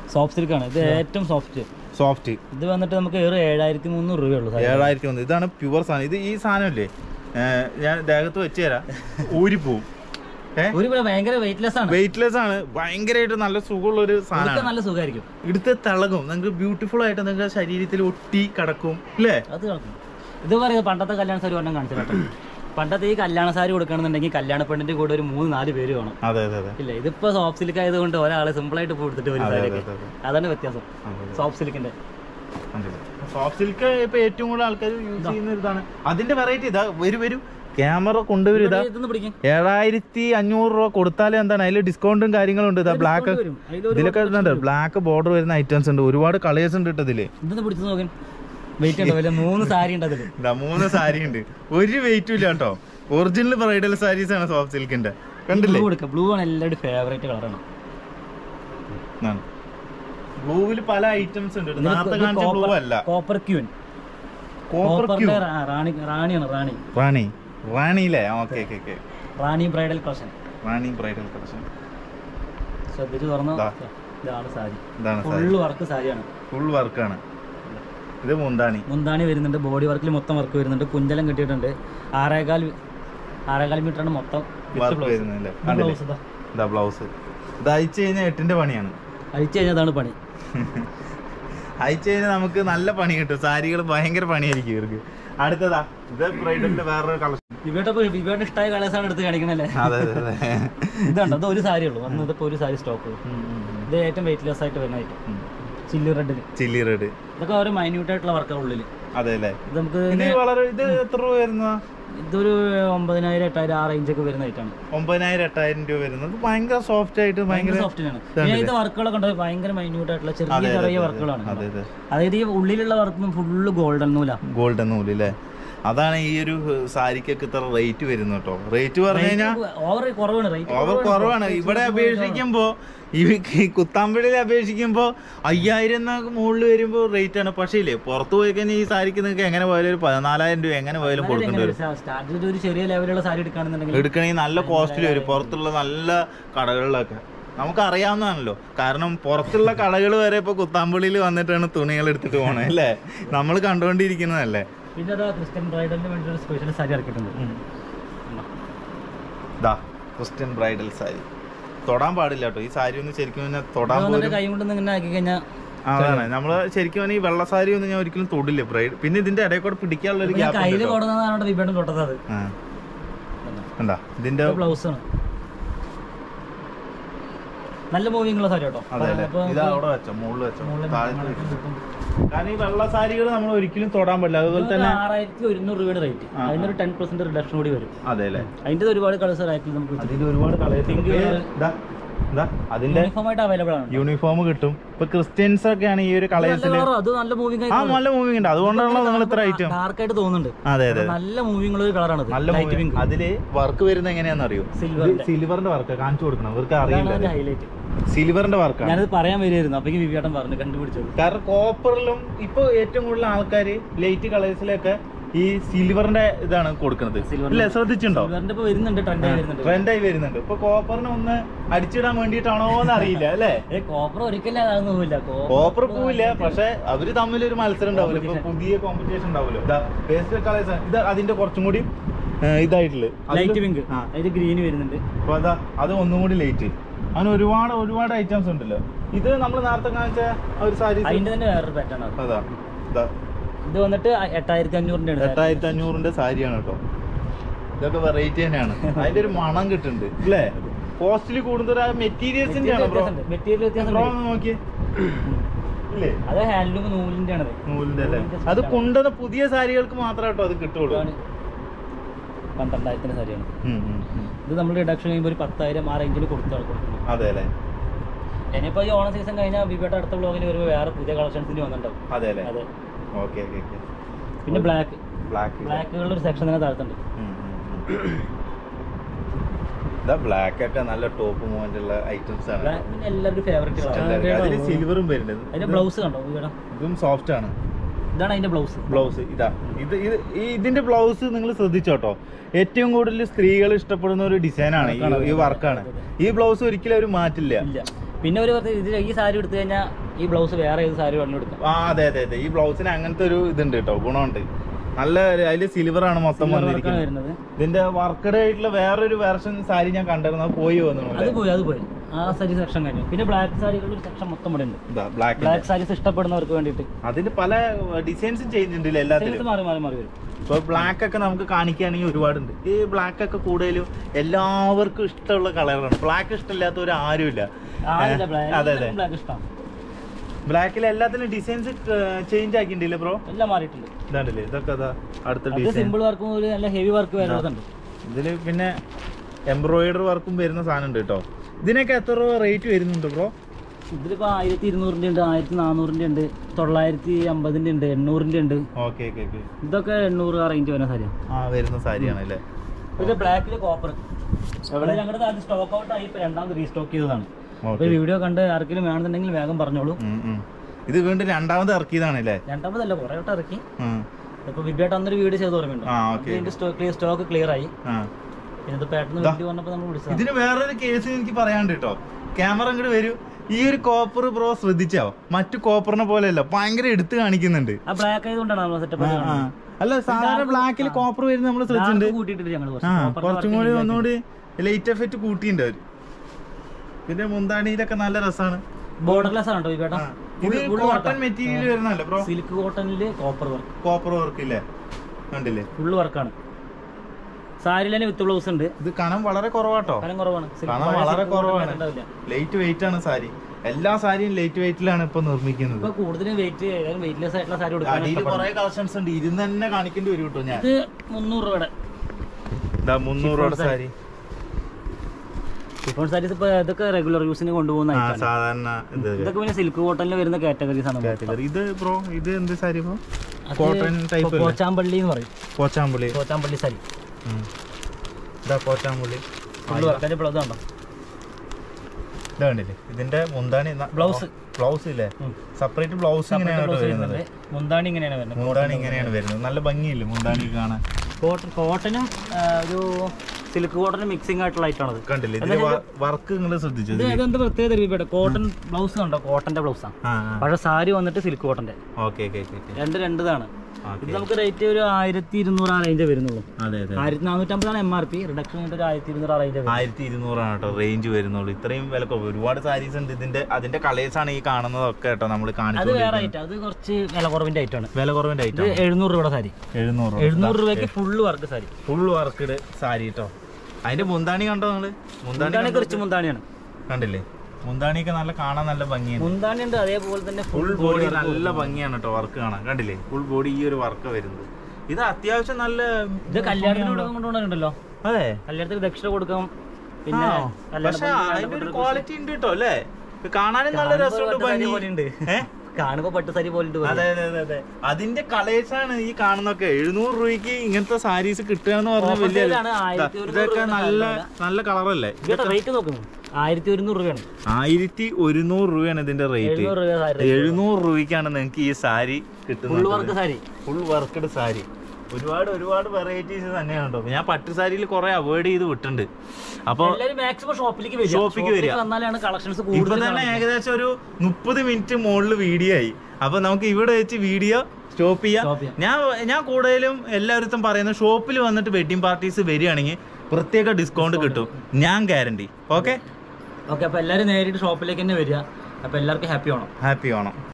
സോഫ്റ്റ് സിൽക്ക് ആണ് ഇത് ഏറ്റവും സോഫ്റ്റ് സോഫ്റ്റ് ഇത് വന്നിട്ട് നമുക്ക് ഏറെ ഏഴായിരത്തി മുന്നൂറ് രൂപയുള്ളൂ സാർ ഏഴായിരത്തി ഒന്ന് ഇതാണ് പ്യുവർ സാധനം ഇത് ഈ സാധനമല്ലേ ഏർ ഞാൻ ദേഹത്ത് വെച്ച് തരാം ഊരിപ്പോവും ഏ ഒരു ഇവിടെ ഭയങ്കര വെയിറ്റ്ലെസ് ആണ് വെയിറ്റ്ലെസ് ആണ് ഭയങ്കരമായിട്ട് നല്ല സുഖമുള്ള ഒരു ഇതൊക്കെ സാധനമാണ് നല്ല സുഖമായിരിക്കും ഇടുത്ത് തിളങ്ങും നിങ്ങൾക്ക് ബ്യൂട്ടിഫുൾ ആയിട്ട് നിങ്ങൾക്ക് ശരീരത്തിൽ ഒട്ടി കിടക്കും അല്ലേ അത് കിടക്കും ഇത് പറയുന്നത് പണ്ടത്തെ കല്യാണ സാരി ഒരെണ്ണം കാണിച്ചു കേട്ടോ പണ്ടത്തെ ഈ കല്യാണ സാരി കൊടുക്കണമെന്നുണ്ടെങ്കിൽ കല്യാണ പെണ്ണിന്റെ കൂടെ ഒരു മൂന്ന് നാല് പേര് വേണം അതെ അതെ അതെ ഇല്ല ഇതിപ്പോ സോഫ്റ്റ് സിൽക്ക് ആയതുകൊണ്ട് ഒരാളെ സിമ്പിൾ ആയിട്ട് കൊടുത്തിട്ട് ഒരു അതെ, സാരിയൊക്കെ അതെ, അതെ. അതാണ് വ്യത്യാസം സോഫ്റ്റ് സിൽക്കിന്റെ സോഫ്റ്റ് സിൽക്ക് ഇപ്പൊ ഏറ്റവും കൂടുതൽ ആൾക്കാർ യൂസ് ചെയ്യുന്ന ഒരു ഇതാണ് അതിന്റെ വെറൈറ്റി ഇതാ വരൂ വരൂ ക്യാമറ കൊണ്ടുവരും ഇതാ ഇതൊന്ന് പിടിക്കും ഏഴായിരത്തി അഞ്ഞൂറ് രൂപ കൊടുത്താലും എന്താണ് അതിൽ ഡിസ്കൗണ്ടും കാര്യങ്ങളും ഉണ്ട് ഇതാ ബ്ലാക്ക് വരും അതിലൊരു ഇതിലൊക്കെ ഇതുണ്ട് ബ്ലാക്ക് ബോർഡർ വരുന്ന ഐറ്റംസ് ഉണ്ട് ഒരുപാട് കളേഴ്സ് ഉണ്ട് കേട്ടോ ഇതില് ഇതൊന്ന് പിടിച്ചു നോക്കാൻ വെയിറ്റ് ഉണ്ടോ വലിയ മൂന്ന് സാരി ഉണ്ട് അതില് ഇതാ മൂന്ന് സാരി ഉണ്ട് ഒരു വെയിറ്റും ഇല്ല കേട്ടോ ഒറിജിനൽ ബ്രൈഡൽ സാരീസ് ആണ് സോഫ്റ്റ് സിൽക്കിന്റെ കണ്ടില്ലേ ബ്ലൂ കൊടുക്കാം ബ്ലൂ ആണ് എല്ലാവരുടെ ഫേവറേറ്റ് കളറാണ് ബ്ലൂവിൽ പല ഐറ്റംസ് ഉണ്ട് കേട്ടോ. നേരത്തെ കാണിച്ച ബ്ലൂ അല്ല കോപ്പർ ക്യൂൻ കോപ്പർ ക്യൂ കോപ്പറിന്റെ റാണി റാണിയാണ് റാണി റാണി റാണിയില്ലേ ഓക്കെ ഓക്കെ ഓക്കെ റാണി ബ്രൈഡൽ കളക്ഷൻ റാണി ബ്രൈഡൽ കളക്ഷൻ ശ്രദ്ധിച്ച് തുറന്ന ദാ. ഇതാണ് സാരി ഇതാണ് സാരി ഫുള്ള് വർക്ക് സാരിയാണ് ഫുൾ വർക്കാണ് ഇത് മുന്താണി മുന്താണി വരുന്നുണ്ട് ബോഡി വർക്കിൽ മൊത്തം വർക്ക് വരുന്നുണ്ട് കുഞ്ചലം കെട്ടിയിട്ടുണ്ട് ആറേകാൽ ആറേകാൽ മീറ്റർ ആണ് മൊത്തം വർക്ക് വരുന്നില്ലേ കണ്ടില്ലേ ബ്ലൗസ് ഇതാ ഇതാ ബ്ലൗസ് ഇത് അയച്ചു കഴിഞ്ഞാൽ എട്ടിന്റെ പണിയാണ് അഴിച്ചു കഴിഞ്ഞാൽ അതാണ് പണി അയച്ചു കഴിഞ്ഞാൽ നമുക്ക് നല്ല പണി കിട്ടും സാരികൾ ഭയങ്കര പണിയായിരിക്കും ഇവർക്ക് അടുത്തതാ ഇത് ബ്രൈഡലിന്റെ വേറൊരു കളക്ഷൻ വിവേട്ട വിവേട്ട ഇഷ്ടമായ കളേഴ്സാണ് എടുത്ത് കാണിക്കണല്ലേ അതെ അതെ അതെ ഇതുണ്ട് അത് ഒരു സാരി ഉള്ളൂ വന്ന് ഇതിപ്പോ ഒരു സാരി സ്റ്റോക്ക് ഇത് ഏറ്റവും വെയിറ്റ്ലെസ് ആയിട്ട് വരുന്ന ഐറ്റം ചില്ലി റെഡിൽ ചില്ലി റെഡ് ഇതൊക്കെ ഒരു മൈന്യൂട്ട് ആയിട്ടുള്ള വർക്കാണ് ഉള്ളിൽ അതെ അല്ലേ ഇത് നമുക്ക് ഇത് വളരെ ഇത് എത്ര രൂപ വരുന്നതാ ഇതൊരു ഒമ്പതിനായിരം എട്ടായിരം ആ റേഞ്ച് ഒക്കെ വരുന്ന ഐറ്റാണ് ഒമ്പതിനായിരം എട്ടായിരം രൂപ വരുന്നത് ഭയങ്കര സോഫ്റ്റ് ആയിട്ട് ഭയങ്കര ഭയങ്കര സോഫ്റ്റിനാണ് ഇതിനകത്ത് വർക്കുകളൊക്കെ ഉണ്ട് ഭയങ്കര മൈന്യൂട്ട് ആയിട്ടുള്ള ചെറിയ അതെ, ചെറിയ അതെ, വർക്കുകളാണ് അതെ അതെ അതായത് ഈ ഉള്ളിലുള്ള വർക്ക് ഫുള്ള് ഗോൾഡൻ നൂല ഗോൾഡൻ നൂല് അല്ലേ അതാണ് ഈ ഒരു സാരിക്കൊക്കെ ഇത്ര റേറ്റ് വരുന്നത് കേട്ടോ റേറ്റ് പറഞ്ഞു കഴിഞ്ഞാൽ ഓവർ കുറവാണ് റേറ്റ് ഓവർ കുറവാണ് ഇവിടെ അപേക്ഷിക്കുമ്പോ ഈ ഈ കുത്താമ്പള്ളിയിൽ അപേക്ഷിക്കുമ്പോ അയ്യായിരം എന്നൊക്കെ മുകളിൽ വരുമ്പോ റേറ്റ് ആണ് പക്ഷേ ഇല്ലേ പുറത്ത് പോയി കഴിഞ്ഞാൽ ഈ സാരിക്ക് നിങ്ങൾക്ക് എങ്ങനെ പോയാലും ഒരു പതിനാലായിരം രൂപ എങ്ങനെ പോയാലും കൊടുക്കേണ്ടി വരും സ്റ്റാർട്ടിൽ ഒരു ചെറിയ ലെവലുള്ള സാരി എടുക്കുകയാണെന്നുണ്ടെങ്കിൽ എടുക്കണമെങ്കിൽ നല്ല കോസ്റ്റ്ലി വരും പുറത്തുള്ള നല്ല കടകളിലൊക്കെ നമുക്ക് അറിയാവുന്നതാണല്ലോ കാരണം പുറത്തുള്ള കടകൾ വരെ ഇപ്പൊ കുത്താമ്പള്ളിയിൽ വന്നിട്ടാണ് തുണികൾ എടുത്തിട്ട് പോണേ അല്ലേ നമ്മൾ കണ്ടുകൊണ്ടിരിക്കുന്നതല്ലേ പിന്നെ അതാ ക്രിസ്ത്യൻ ബ്രൈഡലിന് വേണ്ടി ഒരു സ്പെഷ്യൽ സാരി ഇറക്കിയിട്ടുണ്ട് ദാ ക്രിസ്ത്യൻ ബ്രൈഡൽ സാരി തൊടാൻ പാടില്ല കേട്ടോ ഈ സാരി ഒന്നും ശരിക്കും പറഞ്ഞാൽ തൊടാൻ ഇത് വന്നിട്ട് പോലും കൈ കൊണ്ട് ഇങ്ങനെ ആക്കി കഴിഞ്ഞാൽ അതാണ് നമ്മള് ശരിക്കും പറഞ്ഞാൽ ഈ വെള്ള സാരി ഒന്നും ഞാൻ ഒരിക്കലും തൊടില്ല ബ്രൈഡ് പിന്നെ ഇതിന്റെ ഇടയിൽ കൂടെ പിടിക്കാനുള്ള ഒരു ഞാൻ ഗ്യാപ്പ് കയ്യിൽ കൊടുക്കുന്നതാണ് അവിടെ വിപേട്ടം തൊട്ടത് അത് എന്താ ഇതിന്റെ ബ്ലൗസ് ആണ് നല്ല മൂവിങ് ഉള്ള സാരി കേട്ടോ അതെ അല്ലേ അപ്പൊ ഇത് അവിടെ വെച്ചോ മുകളിൽ വെച്ചോ മുകളിൽ താഴത്ത് വെച്ചോ. കിട്ടും. കാരണം ഈ വെള്ള സാരികൾ നമ്മൾ ഒരിക്കലും തൊടാൻ പറ്റില്ല അതുപോലെ ഇത് തന്നെ ആറായിരത്തി ഒരുന്നൂറ് രൂപയുടെ റേറ്റ് ആ, അതിനൊരു ടെൻ പെർസെന്റ് റിഡക്ഷൻ കൂടി വരും അതെ അല്ലേ അതിന്റെ ഒരുപാട് കളേഴ്സ് റേറ്റിൽ നമുക്ക് അതിന്റെ ഒരുപാട് കളേഴ്സ് അതിന്റെ യൂണിഫോം ആയിട്ട് അവൈലബിൾ ആണ് യൂണിഫോം കിട്ടും ഇപ്പൊ ക്രിസ്ത്യൻസ് ഒക്കെയാണ് ഈ ഒരു നല്ല കളേഴ്സിൽ colour ആ, അത് നല്ല മൂവിങ് ആ നല്ല മൂവിങ് ഉണ്ട് അതുകൊണ്ടാണല്ലോ നിങ്ങൾ ഇത്ര ഐറ്റം ഡാർക്ക് ആയിട്ട് തോന്നുന്നുണ്ട് അതെ അതെ നല്ല മൂവിങ് ഉള്ള ഒരു കളറാണ് നല്ല ലൈറ്റ് moving. പിങ്ക് അതില് വർക്ക് വരുന്നത് എങ്ങനെയാണെന്ന് അറിയോ സിൽവറിന്റെ സിൽവറിന്റെ വർക്ക് കാണിച്ചു കൊടുക്കണം ഇവർക്ക് അതാണ് അറിയില്ല അതിന്റെ ഹൈലൈറ്റ് സിൽവറിന്റെ വർക്കാണ് ഞാനത് പറയാൻ വരുമായിരുന്നു അപ്പൊ വിവേട്ടൻ പറഞ്ഞു കണ്ടുപിടിച്ചത് കാരണം കോപ്പറിലും ഇപ്പൊ ഏറ്റവും കൂടുതൽ ആൾക്കാര് ലൈറ്റ് കളേഴ്സിലൊക്കെ ഈ സിൽവറിന്റെ ഇതാണ് കൊടുക്കുന്നത് Silver ഇല്ല ശ്രദ്ധിച്ചിട്ടുണ്ടോ സിൽവറിന്റെ ഇപ്പൊ വരുന്നുണ്ട് ട്രെൻഡ് ആയി വരുന്നുണ്ട് ട്രെൻഡായി വരുന്നുണ്ട് ഇപ്പൊ കോപ്പറിനെ ഒന്ന് അടിച്ചിടാൻ വേണ്ടിയിട്ടാണോ എന്ന് അറിയില്ല അല്ലേ ഏ കോപ്പർ ഒരിക്കലും അതൊന്നും പോവില്ല കോപ്പർ പോവില്ല പക്ഷെ അവര് തമ്മിൽ ഒരു മത്സരം ഉണ്ടാവില്ല ഇപ്പൊ പുതിയ കോമ്പറ്റീഷൻ ഉണ്ടാവുമല്ലോ ഇതാ പേസ്റ്റൽ കളേഴ്സ് ഇത് അതിന്റെ കുറച്ചും കൂടി ഏ, ഇതായിട്ടുള്ളത് ലൈറ്റ് അതില് പിങ്ക് ആ. അതിന്റെ ഗ്രീൻ വരുന്നുണ്ട് അപ്പൊ അതാ അത് ഒന്നും കൂടി ലൈറ്റ് അങ്ങനെ ഒരുപാട് ഒരുപാട് ഐറ്റംസ് ഉണ്ടല്ലോ ഇത് നമ്മൾ നേരത്തെ കാണിച്ച ആ ഒരു സാരി അതിന്റെ തന്നെ വേറൊരു പാറ്റേൺ ആണ് അതാ ഇതാ ഇത് വന്നിട്ട് എട്ടായിരത്തി അഞ്ഞൂറിന്റെ ആണ് എട്ടായിരത്തി അഞ്ഞൂറിന്റെ സാരിയാണ് കേട്ടോ ഇതൊക്കെ വെറൈറ്റി തന്നെയാണ് അതിന്റെ ഒരു മണം കിട്ടുന്നുണ്ട് അല്ലേ കോസ്റ്റ്ലി കൂടുന്നത് ആ മെറ്റീരിയൽസിന്റെ ആണ് ബ്രോ മെറ്റീരിയൽ വ്യത്യാസം ബ്രോ ഒന്ന് നോക്കിയേ ഇല്ലേ അത് ഹാൻഡ്ലൂം നൂലിന്റെ ആണ് നൂലിന്റെ അല്ലേ അത് കൊണ്ടുവന്ന പുതിയ സാരികൾക്ക് മാത്രമേ കേട്ടോ അത് കിട്ടുള്ളൂ പന്ത്രണ്ടായിരത്തിന്റെ സാരിയാണ് ഉം, ഉം, ഉം. ഇത് നമ്മൾ റിഡക്ഷൻ ചെയ്യുമ്പോൾ ഒരു പത്തായിരം ആ റേഞ്ചിൽ കൊടുത്താണ് കൊടുക്കുന്നത് അതെ അല്ലേ ഇനിയിപ്പോ ഈ ഓണം സീസൺ കഴിഞ്ഞാൽ വിവേട്ട അടുത്ത ബ്ലോഗിൽ വരുമ്പോൾ വേറെ പുതിയ കളക്ഷൻസിന് വന്നിട്ടുണ്ടാവും അതെ അല്ലേ അതെ ഓക്കെ ഓക്കെ ഓക്കെ പിന്നെ ബ്ലാക്ക് ബ്ലാക്ക് ബ്ലാക്കുകളുടെ ഒരു സെക്ഷൻ തന്നെ താഴ്ത്തുണ്ട് ഇതാ ബ്ലാക്ക് ഒക്കെ നല്ല ടോപ്പ് മൂവ്മെന്റ് ഉള്ള ഐറ്റംസ് ആണ് ബ്ലാക്ക് പിന്നെ എല്ലാവരും ഫേവറേറ്റ് അതിൽ സിൽവറും വരുന്നുണ്ട് അതിന്റെ ബ്ലൗസ് കണ്ടോ വിവേടാ ഇതും സോഫ്റ്റ് ആണ് ഇതാണ് അതിന്റെ ബ്ലൗസ് ബ്ലൗസ് ഇതാ ഇത് ഇത് ഈ- ഇതിന്റെ ബ്ലൗസ് നിങ്ങൾ ശ്രദ്ധിച്ചോട്ടോ ഏറ്റവും കൂടുതൽ സ്ത്രീകൾ ഇഷ്ടപ്പെടുന്ന ഒരു ഡിസൈനാണ് ഈ ഈ വർക്കാണ് ഈ ബ്ലൗസ് ഒരിക്കലും അവർ മാറ്റില്ല ഇല്ല പിന്നെ ഒരു പ്രത്യേക- ഇത് ഈ സാരി എടുത്തു കഴിഞ്ഞാൽ ഈ ബ്ലൗസ് വേറെ ഏത് സാരി വേണമെങ്കിലും എടുക്കാം ആ അതെ അതെ അതെ ഈ ബ്ലൗസിന് അങ്ങനത്തെ ഒരു ഇതുണ്ട് കേട്ടോ ഗുണമുണ്ട് നല്ല അതില് സിൽവർ ആണ് മൊത്തം Silver work ആണ് വന്നിരിക്കുന്നത് വരുന്നത് ഇതിന്റെ വർക്കഡ് ആയിട്ടുള്ള വേറൊരു വേർഷൻ സാരി ഞാൻ കണ്ടിരുന്നു അത് പോയി അത് വന്നു പോയി അത് പോയി ആ സാരി സെക്ഷൻ കഴിഞ്ഞു പിന്നെ ബ്ലാക്ക് സാരികളുടെ ഒരു സെക്ഷൻ മൊത്തം ഇവിടെ ഉണ്ട് ബ്ലാക്ക് ബ്ലാക്ക് സാരീസ് ഇഷ്ടപ്പെടുന്നവർക്ക് വേണ്ടിയിട്ട് അതിന് പല ഡിസൈൻസും ചേഞ്ച് ഉണ്ടല്ലോ എല്ലാത്തിലും Size മാറി മാറി മാറി വരും ഇപ്പൊ ബ്ലാക്ക് ഒക്കെ നമുക്ക് കാണിക്കുകയാണെങ്കിൽ ഒരുപാടുണ്ട് ഈ ബ്ലാക്ക് ഒക്കെ കൂടുതലും എല്ലാവർക്കും ഇഷ്ടമുള്ള കളറാണ് ബ്ലാക്ക് ഇഷ്ടമില്ലാത്തവർ ആരുമില്ല ആരില്ല ഏ, അതെ അതെ ബ്ലാക്ക് ബ്ലാക്ക് ഇഷ്ടമാണ് ബ്ലാക്കിൽ എല്ലാത്തിലും ഡിസൈൻസ് ചേഞ്ച് ആക്കിയിട്ടില്ലേ ബ്രോ എല്ലാം മാറിയിട്ടുണ്ട് ഇതാണ്ടല്ലേ ഇതൊക്കെ അതാ അടുത്ത അത് ഡിസൈൻ സിമ്പിൾ വർക്കും ഒരു നല്ല ഹെവി വർക്ക് വരുന്നതുണ്ട് ഇതില് പിന്നെ എംബ്രോയിഡറി വർക്കും വരുന്ന സാധനം ഉണ്ട് കേട്ടോ ഇതിനൊക്കെ എത്ര രൂപ റേറ്റ് വരുന്നുണ്ട് ബ്രോ ഇതിലിപ്പോൾ ആയിരത്തി ഇരുന്നൂറിൻ്റെ ഉണ്ട് ആയിരത്തി നാനൂറിൻ്റെ ഉണ്ട് തൊള്ളായിരത്തി അമ്പതിൻ്റെ ഉണ്ട് എണ്ണൂറിൻ്റെ ഉണ്ട് ഓക്കെ ഓക്കെ ഓക്കെ ഇതൊക്കെ എണ്ണൂറ് ആ റേഞ്ച് വരുന്ന സാരിയാണ് ആ വരുന്ന സാരിയാണ് അല്ലേ ഇത് ബ്ലാക്കിൽ കോപ്പർ അവിടെ ഞങ്ങളുടെ അത് സ്റ്റോക്ക് ഔട്ട് ആയി ഇപ്പോൾ രണ്ടാമത് റീസ്റ്റോക്ക് ചെയ്തതാണ് ഓക്കെ അപ്പോൾ വീഡിയോ കണ്ട് ആർക്കെങ്കിലും വേണമെന്നുണ്ടെങ്കിൽ വേഗം പറഞ്ഞോളൂ ഇത് വീണ്ടും രണ്ടാമത് ഇറക്കിയതാണ് അല്ലേ രണ്ടാമതല്ല കുറേ വട്ടം ഇറക്കി ഉം. ഇപ്പോൾ വിബിയായിട്ട് അന്നൊരു വീഡിയോ ചെയ്ത് ഓർമ്മയുണ്ടോ ആ ഓക്കെ അതിൻ്റെ സ്റ്റോക്ക് സ്റ്റോക്ക് ക്ലിയർ ആയി ആ പിന്നെ ഇത് പെട്ടെന്ന് വീഡിയോ വന്നപ്പോൾ നമ്മൾ വിളിച്ചതാണ് ഇതിന് വേറൊരു കേസ് എനിക്ക് പറയാണ്ട് കേട്ടോ ക്യാമറ ഇങ്ങോട്ട് വരൂ ഈ ഒരു കോപ്പർ ബ്രോ ശ്രദ്ധിച്ചോ മറ്റു കോപ്പറിനെ പോലെയല്ല ഭയങ്കര എടുത്ത് കാണിക്കുന്നുണ്ട് ആ ബ്ലാക്ക് ആയതുകൊണ്ടാണ് നമ്മൾ സെറ്റപ്പ് ആ, ആ. അല്ല സാധാരണ ബ്ലാക്കിൽ കോപ്പർ വരുന്ന നമ്മൾ ശ്രദ്ധിച്ചിട്ടുണ്ട് കൂട്ടിയിട്ടുണ്ട് ഞങ്ങൾ ആ കുറച്ചും കൂടി ഒന്നുകൂടി ലൈറ്റ് എഫക്റ്റ് കൂട്ടിയിട്ടുണ്ട് അവര് പിന്നെ മുന്താണിയിലൊക്കെ നല്ല രസമാണ് ബോർഡർലെസ് ആണ് കേട്ടോ വിബേട്ട ഇത് കോട്ടൺ മെറ്റീരിയൽ വരുന്നല്ലേ ബ്രോ സിൽക്ക് കോട്ടണിൽ കോപ്പർ വർക്ക് കോപ്പർ വർക്ക് ഇല്ലേ കണ്ടില്ലേ ഫുള്ള് വർക്കാണ് സാരിയിൽ തന്നെ വിത്ത് ബ്ലൗസ് ഉണ്ട് ഇത് കനം വളരെ കുറവാട്ടോ കനം കുറവാണ് Silk കനം പഴയ വളരെ silk cotton കുറവാണ് ഉണ്ടാവില്ല ലൈറ്റ് വെയിറ്റ് ആണ് സാരി എല്ലാ സാരിയും ലൈറ്റ് വെയിറ്റിലാണ് ഇപ്പൊ നിർമ്മിക്കുന്നത് ഇപ്പൊ കൂടുതലും വെയിറ്റ് ഏതായാലും വെയിറ്റ്ലെസ് ആയിട്ടുള്ള സാരി അടിയിൽ കൊടുക്കാൻ കുറെ കളക്ഷൻസ് ഉണ്ട് ഇരുന്ന് തന്നെ കാണിക്കേണ്ടി വരും കേട്ടോ ഞാൻ ഇത് മുന്നൂറ് രൂപയുടെ ഇതാ മുന്നൂറ് രൂപയുടെ സാരി ഷിഫോൺ സാരീസ് ഇപ്പൊ ഇതൊക്കെ റെഗുലർ യൂസിന് കൊണ്ടുപോകുന്ന ആ item ആണ്. സാധാരണ ഇത് ഇതൊക്കെ പിന്നെ സിൽക്ക് കോട്ടണിൽ വരുന്ന കാറ്റഗറീസ് ആണ് കാറ്റഗറി ഇത് ബ്രോ ഇത് എന്ത് സാരി ബ്രോ അത് കോട്ടൺ ടൈപ്പ് പോച്ചാമ്പള്ളി എന്ന് പറയും പോച്ചാമ്പുള്ളി പോച്ചാമ്പള്ളി സാരി ഉം. ഇതാ പോച്ചാമ്പുള്ളി ഫുള്ള് വർക്കിന്റെ ബ്ലൗസ് ഉണ്ടോ ഇതാ കണ്ടില്ലേ ഇതിന്റെ മുന്താണി ബ്ലൗസ് ബ്ലൗസ് ഇല്ലേ സെപ്പറേറ്റ് ബ്ലൗസ് ഇങ്ങനെയാണ് കേട്ടോ വരുന്നത് മുന്താണി ഇങ്ങനെയാണ് വരുന്നത് മുന്താണി ഇങ്ങനെയാണ് വരുന്നത് നല്ല ഭംഗിയില്ലേ മുന്താണി കാണാൻ കോട്ടൺ കോട്ടനും ആ, ഒരു സിൽക്ക് കോട്ടനും മിക്സിംഗ് ആയിട്ടുള്ള ഐറ്റമാണത് കണ്ടില്ലേ ഇതില് വർക്ക് നിങ്ങൾ ശ്രദ്ധിച്ചത് ഇത് ഇതെന്ത് പ്രത്യേകത ഇവിടെ കോട്ടൺ ബ്ലൗസ് കണ്ടോ കോട്ടന്റെ ബ്ലൗസാണ് ആ പക്ഷെ സാരി വന്നിട്ട് സിൽക്ക് കോട്ടന്റെ ഓക്കെ ഓക്കെ ഓക്കെ രണ്ട് രണ്ട് ഇതാണ് ഓക്കെ ഇത് നമുക്ക് റേറ്റ് ഒരു ആയിരത്തി ഇരുന്നൂറ് ആ റേഞ്ച് വരുന്നുള്ളൂ അതെ അതെ ആയിരത്തി നാനൂറ്റമ്പതാണ് എം ആർ പി റിഡക്ഷൻ കഴിഞ്ഞിട്ട് ഒരു ആയിരത്തി ഇരുന്നൂറ് ആ റേഞ്ച് വരും ആയിരത്തി ഇരുന്നൂറാണ് കേട്ടോ റേഞ്ച് വരുന്നുള്ളൂ ഇത്രയും വില കുറവ് ഒരുപാട് സാരീസ് ഉണ്ട് ഇതിന്റെ അതിന്റെ കളേഴ്സ് ആണ് ഈ കാണുന്നതൊക്കെ കേട്ടോ നമ്മൾ അത് കാണിച്ചു വേറെ ഐറ്റം അത് കുറച്ച് വില കുറവിന്റെ ഐറ്റമാണ് വില കുറവിന്റെ ഇത് ഐറ്റം എഴുന്നൂറ് രൂപയുടെ സാരി എഴുന്നൂറ് രൂപ എഴുന്നൂറ് രൂപയ്ക്ക് full work sari full worked sari കേട്ടോ അതിന്റെ മുന്താണി കണ്ടോ നിങ്ങള് മുന്താണി മുന്താണി കണ്ടോ? കുറച്ച് മുന്താണിയാണ് കണ്ടില്ലേ മുന്താണിയൊക്കെ നല്ല കാണാൻ നല്ല ഭംഗിയാണ് മുന്താണി ഉണ്ട് അതേപോലെ തന്നെ ഫുൾ ഫുൾ ബോഡി നല്ല ഭംഗിയാണ് കേട്ടോ വർക്ക് കാണാൻ കണ്ടില്ലേ ഫുൾ ബോഡി ഈ ഒരു വർക്ക് വരുന്നത് ഇത് അത്യാവശ്യം നല്ല ഇത് കല്യാണത്തിനോട് കൊണ്ടുപോകണുണ്ടല്ലോ അതെ കല്യാണത്തിന് ദക്ഷിണ കൊടുക്കാം പിന്നെ ആ, കല്യാണ പക്ഷെ അതിന്റെ ഒരു ക്വാളിറ്റി ഉണ്ട് കേട്ടോ അല്ലേ ഇത് കാണാനും നല്ല രസമുണ്ട് ഭംഗി ഉണ്ട് ഏ? കാണുമ്പോ പട്ട് സാരി പോലെ ഉണ്ട് അതെ അതെ അതെ അതെ അതിന്റെ കളേഴ്സ് ആണ് ഈ കാണുന്നൊക്കെ എഴുന്നൂറ് രൂപയ്ക്ക് ഇങ്ങനത്തെ സാരീസ് കിട്ടുക എന്ന് പറഞ്ഞാൽ Offer വലിയ sale ആണ്, ആയിരത്തി ഒരുന്നൂറ് ഇതൊക്കെ രൂപയാണ് നല്ല സാധനം നല്ല കളറല്ലേ റേറ്റ് നോക്കുന്നു ആയിരത്തി ഒരുന്നൂറ് രൂപയാണ് ആയിരത്തി ഒരുന്നൂറ് രൂപയാണ് ഇതിന്റെ റേറ്റ് എഴുന്നൂറ് രൂപ സാരി എഴുന്നൂറ് രൂപയ്ക്കാണ് നിങ്ങൾക്ക് ഈ സാരി ഫുൾ കിട്ടുന്നത് work sari full worked sari ഒരുപാട് ഒരുപാട് വെറൈറ്റീസ് തന്നെയാണ് കേട്ടോ ഞാൻ പട്ട് സാരിയിൽ കുറെ അവോയ്ഡ് ചെയ്ത് വിട്ടിട്ടുണ്ട് അപ്പൊ എല്ലാവരും മാക്സിമം ഷോപ്പിലേക്ക് വരിക ഷോപ്പിലേക്ക് വരിക. വന്നാലാണ് കളക്ഷൻസ് ഇപ്പൊ കൂടുതൽ തന്നെ ഏകദേശം ഒരു മുപ്പത് മിനിറ്റ് മുകളിൽ വീഡിയോ ആയി അപ്പൊ നമുക്ക് ഇവിടെ വെച്ച് വീഡിയോ സ്റ്റോപ്പ് ചെയ്യാം Stop ചെയ്യാം. ഞാൻ ഞാൻ കൂടുതലും എല്ലാവരും പറയുന്നത് ഷോപ്പിൽ വന്നിട്ട് വെഡിങ് പാർട്ടീസ് വരികയാണെങ്കിൽ പ്രത്യേക ഡിസ്കൗണ്ട് കിട്ടും ഞാൻ ഗ്യാരണ്ടി ഓക്കെ ഓക്കെ അപ്പൊ എല്ലാവരും നേരിട്ട് ഷോപ്പിലേക്ക് തന്നെ വരിക അപ്പൊ എല്ലാവർക്കും ഹാപ്പി ആവണം ഹാപ്പി ആണോ